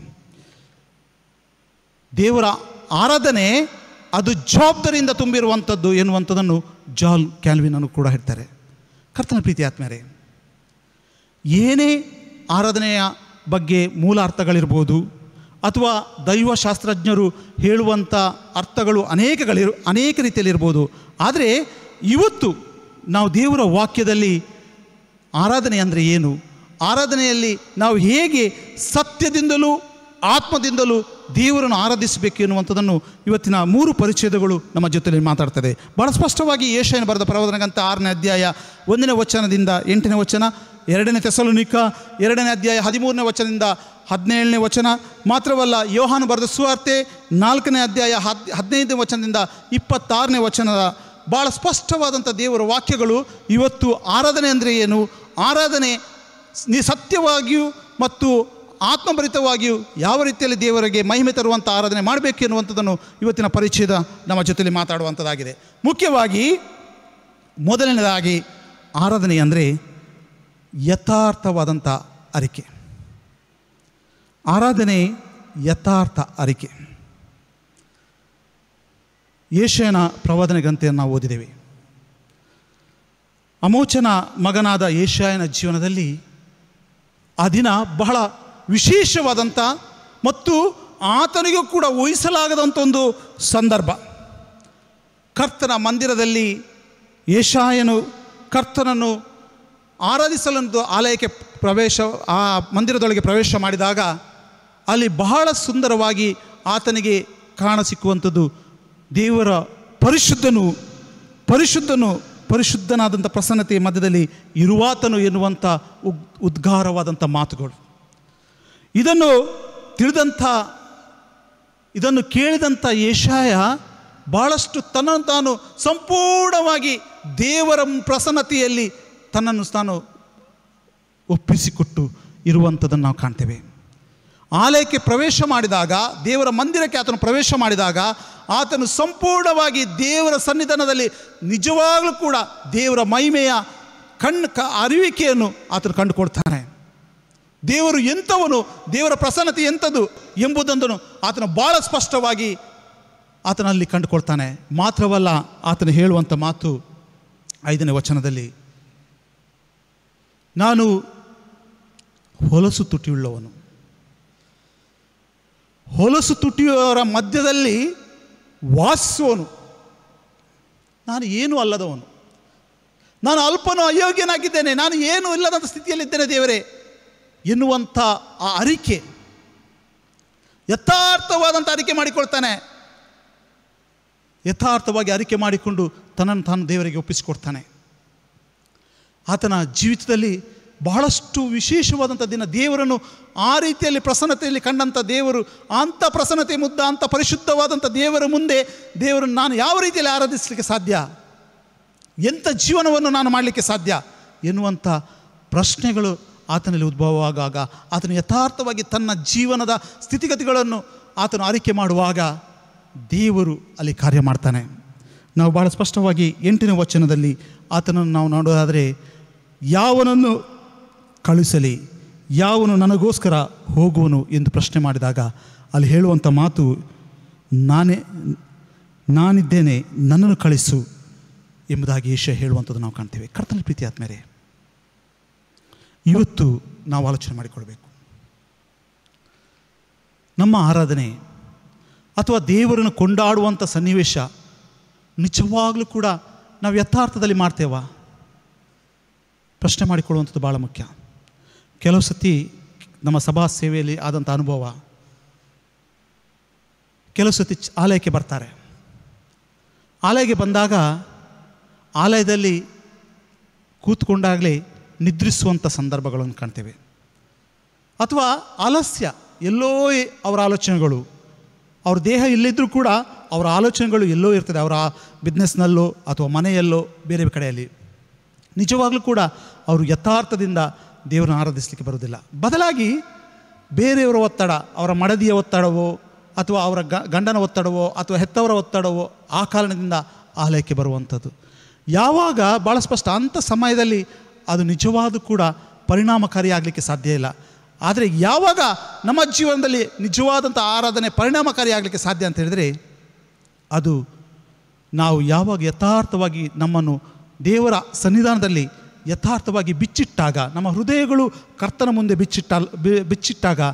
D: ದೇವರ ಆರಾಧನೆ ಅದು ಜವಾಬ್ದಾರಿಯಿಂದ ತುಂಬಿರುವಂಥದ್ದು ಎನ್ನುವಂಥದ್ದನ್ನು ಜಾನ್ ಕ್ಯಾಲ್ವಿನ್ ಅನ್ನು ಕೂಡ ಹೇಳ್ತಾರೆ ಕರ್ತನ ಪ್ರೀತಿ ಆತ್ಮರೇ ಏನೇ ಆರಾಧನೆಯ ಬಗ್ಗೆ ಮೂಲ ಅರ್ಥಗಳಿರ್ಬೋದು ಅಥವಾ ದೈವಶಾಸ್ತ್ರಜ್ಞರು ಹೇಳುವಂಥ ಅರ್ಥಗಳು ಅನೇಕಗಳಿರು ಅನೇಕ ರೀತಿಯಲ್ಲಿ ಇರ್ಬೋದು ಆದರೆ ಇವತ್ತು ನಾವು ದೇವರ ವಾಕ್ಯದಲ್ಲಿ ಆರಾಧನೆ ಅಂದರೆ ಏನು ಆರಾಧನೆಯಲ್ಲಿ ನಾವು ಹೇಗೆ ಸತ್ಯದಿಂದಲೂ ಆತ್ಮದಿಂದಲೂ ದೇವರನ್ನು ಆರಾಧಿಸಬೇಕು ಎನ್ನುವಂಥದ್ದನ್ನು ಇವತ್ತಿನ ಮೂರು ಪರಿಚ್ಛೇದಗಳು ನಮ್ಮ ಜೊತೆಯಲ್ಲಿ ಮಾತಾಡ್ತದೆ ಭಾಳ ಸ್ಪಷ್ಟವಾಗಿ ಏಷಯನ ಬರೆದ ಪ್ರವಚನಗಂತ ಆರನೇ ಅಧ್ಯಾಯ ಒಂದನೇ ವಚನದಿಂದ ಎಂಟನೇ ವಚನ ಎರಡನೇ ತೆಸಲುನಿಕ ಎರಡನೇ ಅಧ್ಯಾಯ ಹದಿಮೂರನೇ ವಚನದಿಂದ ಹದಿನೇಳನೇ ವಚನ ಮಾತ್ರವಲ್ಲ ಯೋಹಾನು ಬರೆದ ಸುವಾರ್ತೆ ನಾಲ್ಕನೇ ಅಧ್ಯಾಯ ಹದ್ ಹದಿನೈದನೇ ವಚನದಿಂದ ಇಪ್ಪತ್ತಾರನೇ ವಚನದ ಭಾಳ ಸ್ಪಷ್ಟವಾದಂಥ ದೇವರ ವಾಕ್ಯಗಳು ಇವತ್ತು ಆರಾಧನೆ ಅಂದರೆ ಏನು ಆರಾಧನೆ ನಿ ಸತ್ಯವಾಗಿಯೂ ಮತ್ತು ಆತ್ಮಭರಿತವಾಗಿಯೂ ಯಾವ ರೀತಿಯಲ್ಲಿ ದೇವರಿಗೆ ಮಹಿಮೆ ತರುವಂಥ ಆರಾಧನೆ ಮಾಡಬೇಕು ಎನ್ನುವಂಥದ್ದನ್ನು ಇವತ್ತಿನ ಪರಿಚಯದ ನಮ್ಮ ಜೊತೆಯಲ್ಲಿ ಮಾತಾಡುವಂಥದ್ದಾಗಿದೆ ಮುಖ್ಯವಾಗಿ ಮೊದಲನೇದಾಗಿ ಆರಾಧನೆ ಅಂದರೆ ಯಥಾರ್ಥವಾದಂಥ ಅರಿಕೆ ಆರಾಧನೆ ಯಥಾರ್ಥ ಅರಿಕೆ ಏಷ್ಯನ ಪ್ರವಾದನೆ ಗ್ರಂಥೆಯನ್ನು ನಾವು ಓದಿದ್ದೇವೆ ಅಮೋಚನ ಮಗನಾದ ಏಷ್ಯಾಯನ ಜೀವನದಲ್ಲಿ ಆ ದಿನ ಬಹಳ ವಿಶೇಷವಾದಂಥ ಮತ್ತು ಆತನಿಗೂ ಕೂಡ ಊಹಿಸಲಾಗದಂಥ ಒಂದು ಸಂದರ್ಭ ಕರ್ತನ ಮಂದಿರದಲ್ಲಿ ಏಷಾಯನು ಕರ್ತನನ್ನು ಆರಾಧಿಸಲೆಂದು ಆಲಯಕ್ಕೆ ಪ್ರವೇಶ ಆ ಮಂದಿರದೊಳಗೆ ಪ್ರವೇಶ ಮಾಡಿದಾಗ ಅಲ್ಲಿ ಬಹಳ ಸುಂದರವಾಗಿ ಆತನಿಗೆ ಕಾಣ ಸಿಕ್ಕುವಂಥದ್ದು ದೇವರ ಪರಿಶುದ್ಧನು ಪರಿಶುದ್ಧನು ಪರಿಶುದ್ಧನಾದಂಥ ಪ್ರಸನ್ನತೆಯ ಮಧ್ಯದಲ್ಲಿ ಇರುವಾತನು ಎನ್ನುವಂಥ ಉಗ್ ಉದ್ಗಾರವಾದಂಥ ಮಾತುಗಳು ಇದನ್ನು ತಿಳಿದಂಥ ಇದನ್ನು ಕೇಳಿದಂಥ ಏಷಾಯ ಭಾಳಷ್ಟು ತನ್ನನ್ನು ತಾನು ಸಂಪೂರ್ಣವಾಗಿ ದೇವರ ಪ್ರಸನ್ನತೆಯಲ್ಲಿ ತನ್ನನ್ನು ತಾನು ಒಪ್ಪಿಸಿಕೊಟ್ಟು ಇರುವಂಥದ್ದನ್ನು ನಾವು ಕಾಣ್ತೇವೆ ಆಲಯಕ್ಕೆ ಪ್ರವೇಶ ಮಾಡಿದಾಗ ದೇವರ ಮಂದಿರಕ್ಕೆ ಆತನು ಪ್ರವೇಶ ಮಾಡಿದಾಗ ಆತನು ಸಂಪೂರ್ಣವಾಗಿ ದೇವರ ಸನ್ನಿಧಾನದಲ್ಲಿ ನಿಜವಾಗಲೂ ಕೂಡ ದೇವರ ಮಹಿಮೆಯ ಕಣ್ಣು ಕ ಅರಿವಿಕೆಯನ್ನು ಆತನು ಕಂಡುಕೊಡ್ತಾನೆ ದೇವರು ಎಂಥವನು ದೇವರ ಪ್ರಸನ್ನತೆ ಎಂಥದ್ದು ಎಂಬುದೊಂದನ್ನು ಆತನು ಭಾಳ ಸ್ಪಷ್ಟವಾಗಿ ಆತನಲ್ಲಿ ಕಂಡುಕೊಳ್ತಾನೆ ಮಾತ್ರವಲ್ಲ ಆತನು ಹೇಳುವಂಥ ಮಾತು ಐದನೇ ವಚನದಲ್ಲಿ ನಾನು ಹೊಲಸು ತುಟಿಯುಳ್ಳವನು ಹೊಲಸು ತುಟಿಯವರ ಮಧ್ಯದಲ್ಲಿ ವಾಸಿಸುವನು ನಾನು ಏನೂ ಅಲ್ಲದವನು ನಾನು ಅಲ್ಪನು ಅಯೋಗ್ಯನಾಗಿದ್ದೇನೆ ನಾನು ಏನೂ ಇಲ್ಲದಂಥ ಸ್ಥಿತಿಯಲ್ಲಿದ್ದೇನೆ ದೇವರೇ ಎನ್ನುವಂಥ ಆ ಅರಿಕೆ ಯಥಾರ್ಥವಾದಂಥ ಅರಿಕೆ ಮಾಡಿಕೊಳ್ತಾನೆ ಯಥಾರ್ಥವಾಗಿ ಅರಿಕೆ ಮಾಡಿಕೊಂಡು ತನ್ನನ್ನು ತಾನು ದೇವರಿಗೆ ಒಪ್ಪಿಸಿಕೊಡ್ತಾನೆ ಆತನ ಜೀವಿತದಲ್ಲಿ ಬಹಳಷ್ಟು ವಿಶೇಷವಾದಂಥ ದಿನ ದೇವರನ್ನು ಆ ರೀತಿಯಲ್ಲಿ ಪ್ರಸನ್ನತೆಯಲ್ಲಿ ಕಂಡಂಥ ದೇವರು ಅಂಥ ಪ್ರಸನ್ನತೆ ಮುದ್ದ ಅಂಥ ಪರಿಶುದ್ಧವಾದಂಥ ದೇವರ ಮುಂದೆ ದೇವರನ್ನು ನಾನು ಯಾವ ರೀತಿಯಲ್ಲಿ ಆರಾಧಿಸಲಿಕ್ಕೆ ಸಾಧ್ಯ ಎಂಥ ಜೀವನವನ್ನು ನಾನು ಮಾಡಲಿಕ್ಕೆ ಸಾಧ್ಯ ಎನ್ನುವಂಥ ಪ್ರಶ್ನೆಗಳು ಆತನಲ್ಲಿ ಉದ್ಭವವಾಗಾಗ ಆತನು ಯಥಾರ್ಥವಾಗಿ ತನ್ನ ಜೀವನದ ಸ್ಥಿತಿಗತಿಗಳನ್ನು ಆತನು ಆರೈಕೆ ಮಾಡುವಾಗ ದೇವರು ಅಲ್ಲಿ ಕಾರ್ಯ ಮಾಡ್ತಾನೆ ನಾವು ಭಾಳ ಸ್ಪಷ್ಟವಾಗಿ ಎಂಟನೇ ವಚನದಲ್ಲಿ ಆತನನ್ನು ನಾವು ನೋಡೋದಾದರೆ ಯಾವನನ್ನು ಕಳಿಸಲಿ ಯಾವನು ನನಗೋಸ್ಕರ ಹೋಗುವನು ಎಂದು ಪ್ರಶ್ನೆ ಮಾಡಿದಾಗ ಅಲ್ಲಿ ಹೇಳುವಂಥ ಮಾತು ನಾನೇ ನಾನಿದ್ದೇನೆ ನನ್ನನ್ನು ಕಳಿಸು ಎಂಬುದಾಗಿ ಏಷ್ಯ ಹೇಳುವಂಥದ್ದು ನಾವು ಕಾಣ್ತೇವೆ ಕರ್ತನ ಪ್ರೀತಿ ಆದ್ಮೇಲೆ ಇವತ್ತು ನಾವು ಆಲೋಚನೆ ಮಾಡಿಕೊಳ್ಬೇಕು ನಮ್ಮ ಆರಾಧನೆ ಅಥವಾ ದೇವರನ್ನು ಕೊಂಡಾಡುವಂಥ ಸನ್ನಿವೇಶ ನಿಜವಾಗಲೂ ಕೂಡ ನಾವು ಯಥಾರ್ಥದಲ್ಲಿ ಮಾಡ್ತೇವಾ ಪ್ರಶ್ನೆ ಮಾಡಿಕೊಳ್ಳುವಂಥದ್ದು ಭಾಳ ಮುಖ್ಯ ಕೆಲವು ಸತಿ ನಮ್ಮ ಸಭಾ ಸೇವೆಯಲ್ಲಿ ಆದಂಥ ಅನುಭವ ಕೆಲವು ಸತಿ ಚ- ಆಲಯಕ್ಕೆ ಬರ್ತಾರೆ ಆಲಯಕ್ಕೆ ಬಂದಾಗ ಆಲಯದಲ್ಲಿ ಕೂತ್ಕೊಂಡಾಗಲೇ ನಿದ್ರಿಸುವಂಥ ಸಂದರ್ಭಗಳನ್ನು ಕಾಣ್ತೇವೆ ಅಥವಾ ಆಲಸ್ಯ ಎಲ್ಲೋ ಇ- ಅವರ ಆಲೋಚನೆಗಳು ಅವ್ರ ದೇಹ ಇಲ್ಲಿದ್ದರೂ ಕೂಡ ಅವರ ಆಲೋಚನೆಗಳು ಎಲ್ಲೋ ಇರ್ತದೆ ಅವರ ಬಿಸ್ನೆಸ್ನಲ್ಲೋ ಅಥವಾ ಮನೆಯಲ್ಲೋ ಬೇರೆ ಕಡೆಯಲ್ಲಿ ನಿಜವಾಗ್ಲೂ ಕೂಡ ಅವರು ಯಥಾರ್ಥದಿಂದ ದೇವರನ್ನು ಆರಾಧಿಸಲಿಕ್ಕೆ ಬರೋದಿಲ್ಲ ಬದಲಾಗಿ ಬೇರೆಯವರ ಒತ್ತಡ ಅವರ ಮಡದಿಯ ಒತ್ತಡವೋ ಅಥವಾ ಅವರ ಗ ಗಂಡನ ಒತ್ತಡವೋ ಅಥವಾ ಹೆತ್ತವರ ಒತ್ತಡವೋ ಆ ಕಾರಣದಿಂದ ಆಲಯಕ್ಕೆ ಬರುವಂಥದ್ದು ಯಾವಾಗ ಭಾಳ ಸ್ಪಷ್ಟ ಅಂಥ ಸಮಯದಲ್ಲಿ ಅದು ನಿಜವಾದ ಕೂಡ ಪರಿಣಾಮಕಾರಿಯಾಗಲಿಕ್ಕೆ ಸಾಧ್ಯ ಇಲ್ಲ ಆದರೆ ಯಾವಾಗ ನಮ್ಮ ಜೀವನದಲ್ಲಿ ನಿಜವಾದಂಥ ಆರಾಧನೆ ಪರಿಣಾಮಕಾರಿಯಾಗಲಿಕ್ಕೆ ಸಾಧ್ಯ ಅಂತ ಹೇಳಿದರೆ ಅದು ನಾವು ಯಾವಾಗ ಯಥಾರ್ಥವಾಗಿ ನಮ್ಮನ್ನು ದೇವರ ಸನ್ನಿಧಾನದಲ್ಲಿ ಯಥಾರ್ಥವಾಗಿ ಬಿಚ್ಚಿಟ್ಟಾಗ ನಮ್ಮ ಹೃದಯಗಳು ಕರ್ತನ ಮುಂದೆ ಬಿಚ್ಚಿಟ್ಟ ಬಿ- ಬಿಚ್ಚಿಟ್ಟಾಗ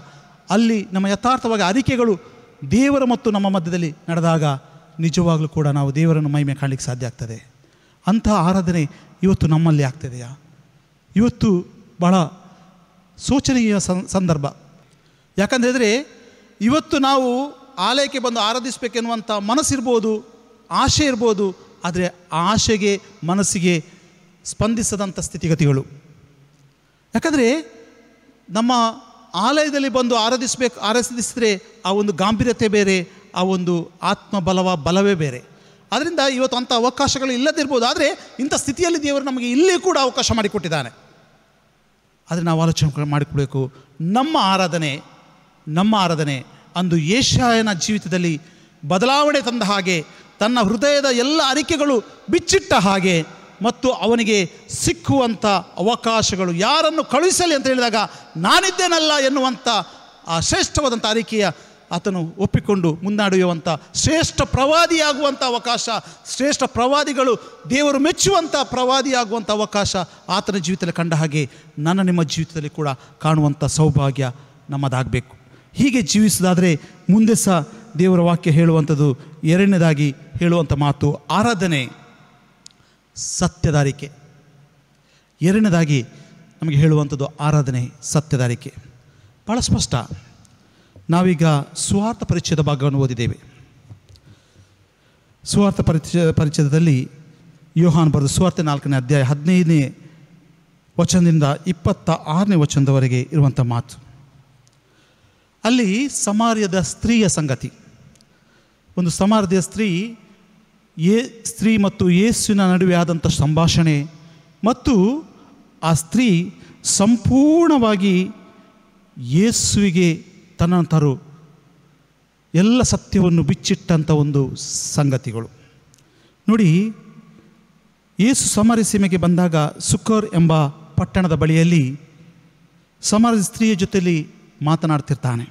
D: ಅಲ್ಲಿ ನಮ್ಮ ಯಥಾರ್ಥವಾಗಿ ಅರಿಕೆಗಳು ದೇವರ ಮತ್ತು ನಮ್ಮ ಮಧ್ಯದಲ್ಲಿ ನಡೆದಾಗ ನಿಜವಾಗಲೂ ಕೂಡ ನಾವು ದೇವರನ್ನು ಮಹಿಮೆ ಕಾಣಲಿಕ್ಕೆ ಸಾಧ್ಯ ಆಗ್ತದೆ ಅಂತಹ ಆರಾಧನೆ ಇವತ್ತು ನಮ್ಮಲ್ಲಿ ಆಗ್ತದೆಯಾ ಇವತ್ತು ಬಹಳ ಶೋಚನೀಯ ಸಂ- ಸಂದರ್ಭ ಯಾಕಂತೇಳಿದರೆ ಇವತ್ತು ನಾವು ಆಲಯಕ್ಕೆ ಬಂದು ಆರಾಧಿಸಬೇಕೆನ್ನುವಂಥ ಮನಸ್ಸಿರ್ಬೋದು ಆಶೆ ಇರ್ಬೋದು ಆದರೆ ಆ ಆಶೆಗೆ ಮನಸ್ಸಿಗೆ ಸ್ಪಂದಿಸದಂಥ ಸ್ಥಿತಿಗತಿಗಳು ಯಾಕಂದರೆ ನಮ್ಮ ಆಲಯದಲ್ಲಿ ಬಂದು ಆರಾಧಿಸಬೇಕು ಆರಾಧಿಸಿದರೆ ಆ ಒಂದು ಗಾಂಭೀರ್ಯತೆ ಬೇರೆ ಆ ಒಂದು ಆತ್ಮಬಲವ ಬಲವೇ ಬೇರೆ ಅದರಿಂದ ಇವತ್ತು ಅಂಥ ಅವಕಾಶಗಳು ಇಲ್ಲದಿರ್ಬೋದು ಆದರೆ ಇಂಥ ಸ್ಥಿತಿಯಲ್ಲಿ ದೇವರು ನಮಗೆ ಇಲ್ಲಿ ಕೂಡ ಅವಕಾಶ ಮಾಡಿಕೊಟ್ಟಿದ್ದಾನೆ ಆದರೆ ನಾವು ಆಲೋಚನೆ ಮಾಡಿಕೊಳ್ಬೇಕು ನಮ್ಮ ಆರಾಧನೆ ನಮ್ಮ ಆರಾಧನೆ ಅಂದು ಏಷಾಯನ ಜೀವಿತದಲ್ಲಿ ಬದಲಾವಣೆ ತಂದ ಹಾಗೆ ತನ್ನ ಹೃದಯದ ಎಲ್ಲ ಅರಿಕೆಗಳು ಬಿಚ್ಚಿಟ್ಟ ಹಾಗೆ ಮತ್ತು ಅವನಿಗೆ ಸಿಕ್ಕುವಂಥ ಅವಕಾಶಗಳು ಯಾರನ್ನು ಕಳುಹಿಸಲಿ ಅಂತ ಹೇಳಿದಾಗ ನಾನಿದ್ದೇನಲ್ಲ ಎನ್ನುವಂಥ ಆ ಶ್ರೇಷ್ಠವಾದಂಥ ಅರಿಕೆಯ ಆತನು ಒಪ್ಪಿಕೊಂಡು ಮುನ್ನಡೆಯುವಂಥ ಶ್ರೇಷ್ಠ ಪ್ರವಾದಿಯಾಗುವಂಥ ಅವಕಾಶ ಶ್ರೇಷ್ಠ ಪ್ರವಾದಿಗಳು ದೇವರು ಮೆಚ್ಚುವಂಥ ಪ್ರವಾದಿಯಾಗುವಂಥ ಅವಕಾಶ ಆತನ ಜೀವಿತದಲ್ಲಿ ಕಂಡ ಹಾಗೆ ನನ್ನ ನಿಮ್ಮ ಜೀವಿತದಲ್ಲಿ ಕೂಡ ಕಾಣುವಂಥ ಸೌಭಾಗ್ಯ ನಮ್ಮದಾಗಬೇಕು ಹೀಗೆ ಜೀವಿಸೋದಾದರೆ ಮುಂದೆ ಸಹ ದೇವರ ವಾಕ್ಯ ಹೇಳುವಂಥದ್ದು ಎರಡನೇದಾಗಿ ಹೇಳುವಂಥ ಮಾತು ಆರಾಧನೆ ಸತ್ಯದಾರಿಕೆ ಎರಡನೇದಾಗಿ ನಮಗೆ ಹೇಳುವಂಥದ್ದು ಆರಾಧನೆ ಸತ್ಯದಾರಿಕೆ ಭಾಳ ಸ್ಪಷ್ಟ ನಾವೀಗ ಸ್ವಾರ್ಥ ಪರಿಚಯದ ಭಾಗವನ್ನು ಓದಿದ್ದೇವೆ ಸ್ವಾರ್ಥ ಪರಿಚಯ ಪರಿಚಯದಲ್ಲಿ ಯೋಹಾನ್ ಬರೆದು ಸ್ವಾರ್ಥ ನಾಲ್ಕನೇ ಅಧ್ಯಾಯ ಹದಿನೈದನೇ ವಚನದಿಂದ ಇಪ್ಪತ್ತ ಆರನೇ ವಚನದವರೆಗೆ ಇರುವಂಥ ಮಾತು ಅಲ್ಲಿ ಸಮಾರ್ಯದ ಸ್ತ್ರೀಯ ಸಂಗತಿ ಒಂದು ಸಮಾರ್ಯದ ಸ್ತ್ರೀ ಏ ಸ್ತ್ರೀ ಮತ್ತು ಯೇಸುವಿನ ನಡುವೆ ಆದಂಥ ಸಂಭಾಷಣೆ ಮತ್ತು ಆ ಸ್ತ್ರೀ ಸಂಪೂರ್ಣವಾಗಿ ಯೇಸುವಿಗೆ ತನ್ನ ತರು ಎಲ್ಲ ಸತ್ಯವನ್ನು ಬಿಚ್ಚಿಟ್ಟಂಥ ಒಂದು ಸಂಗತಿಗಳು ನೋಡಿ ಯೇಸು ಸಮಾರ್ಯ ಸೀಮೆಗೆ ಬಂದಾಗ ಸುಕೋರ್ ಎಂಬ ಪಟ್ಟಣದ ಬಳಿಯಲ್ಲಿ ಸಮಾರ್ಯ ಸ್ತ್ರೀಯ ಜೊತೆಯಲ್ಲಿ ಮಾತನಾಡ್ತಿರ್ತಾನೆ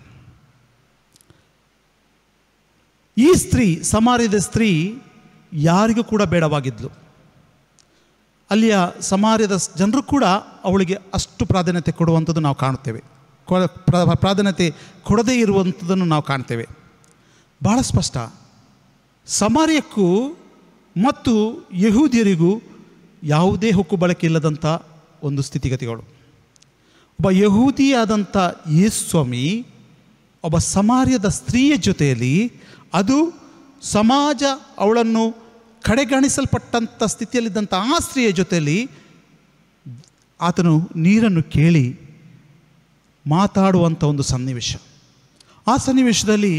D: ಈ ಸ್ತ್ರೀ ಸಮಾರ್ಯದ ಸ್ತ್ರೀ ಯಾರಿಗೂ ಕೂಡ ಬೇಡವಾಗಿದ್ಲು ಅಲ್ಲಿಯ ಸಮಾರ್ಯದ ಜನರು ಕೂಡ ಅವಳಿಗೆ ಅಷ್ಟು ಪ್ರಾಧಾನ್ಯತೆ ಕೊಡುವಂಥದ್ದು ನಾವು ಕಾಣುತ್ತೇವೆ ಕೊ- ಪ್ರ- ಪ್ರಾಧಾನ್ಯತೆ ಕೊಡದೇ ಇರುವಂಥದ್ದನ್ನು ನಾವು ಕಾಣ್ತೇವೆ ಭಾಳ ಸ್ಪಷ್ಟ ಸಮಾರ್ಯಕ್ಕೂ ಮತ್ತು ಯಹೂದಿಯರಿಗೂ ಯಾವುದೇ ಹಕ್ಕು ಬಳಕೆ ಇಲ್ಲದಂಥ ಒಂದು ಸ್ಥಿತಿಗತಿಗಳು ಒಬ್ಬ ಯಹೂದಿಯಾದಂಥ ಯೇಸ್ವಾಮಿ ಒಬ್ಬ ಸಮಾರ್ಯದ ಸ್ತ್ರೀಯ ಜೊತೆಯಲ್ಲಿ ಅದು ಸಮಾಜ ಅವಳನ್ನು ಕಡೆಗಣಿಸಲ್ಪಟ್ಟಂಥ ಸ್ಥಿತಿಯಲ್ಲಿದ್ದಂಥ ಆ ಸ್ತ್ರೀಯ ಜೊತೆಯಲ್ಲಿ ಆತನು ನೀರನ್ನು ಕೇಳಿ ಮಾತಾಡುವಂಥ ಒಂದು ಸನ್ನಿವೇಶ ಆ ಸನ್ನಿವೇಶದಲ್ಲಿ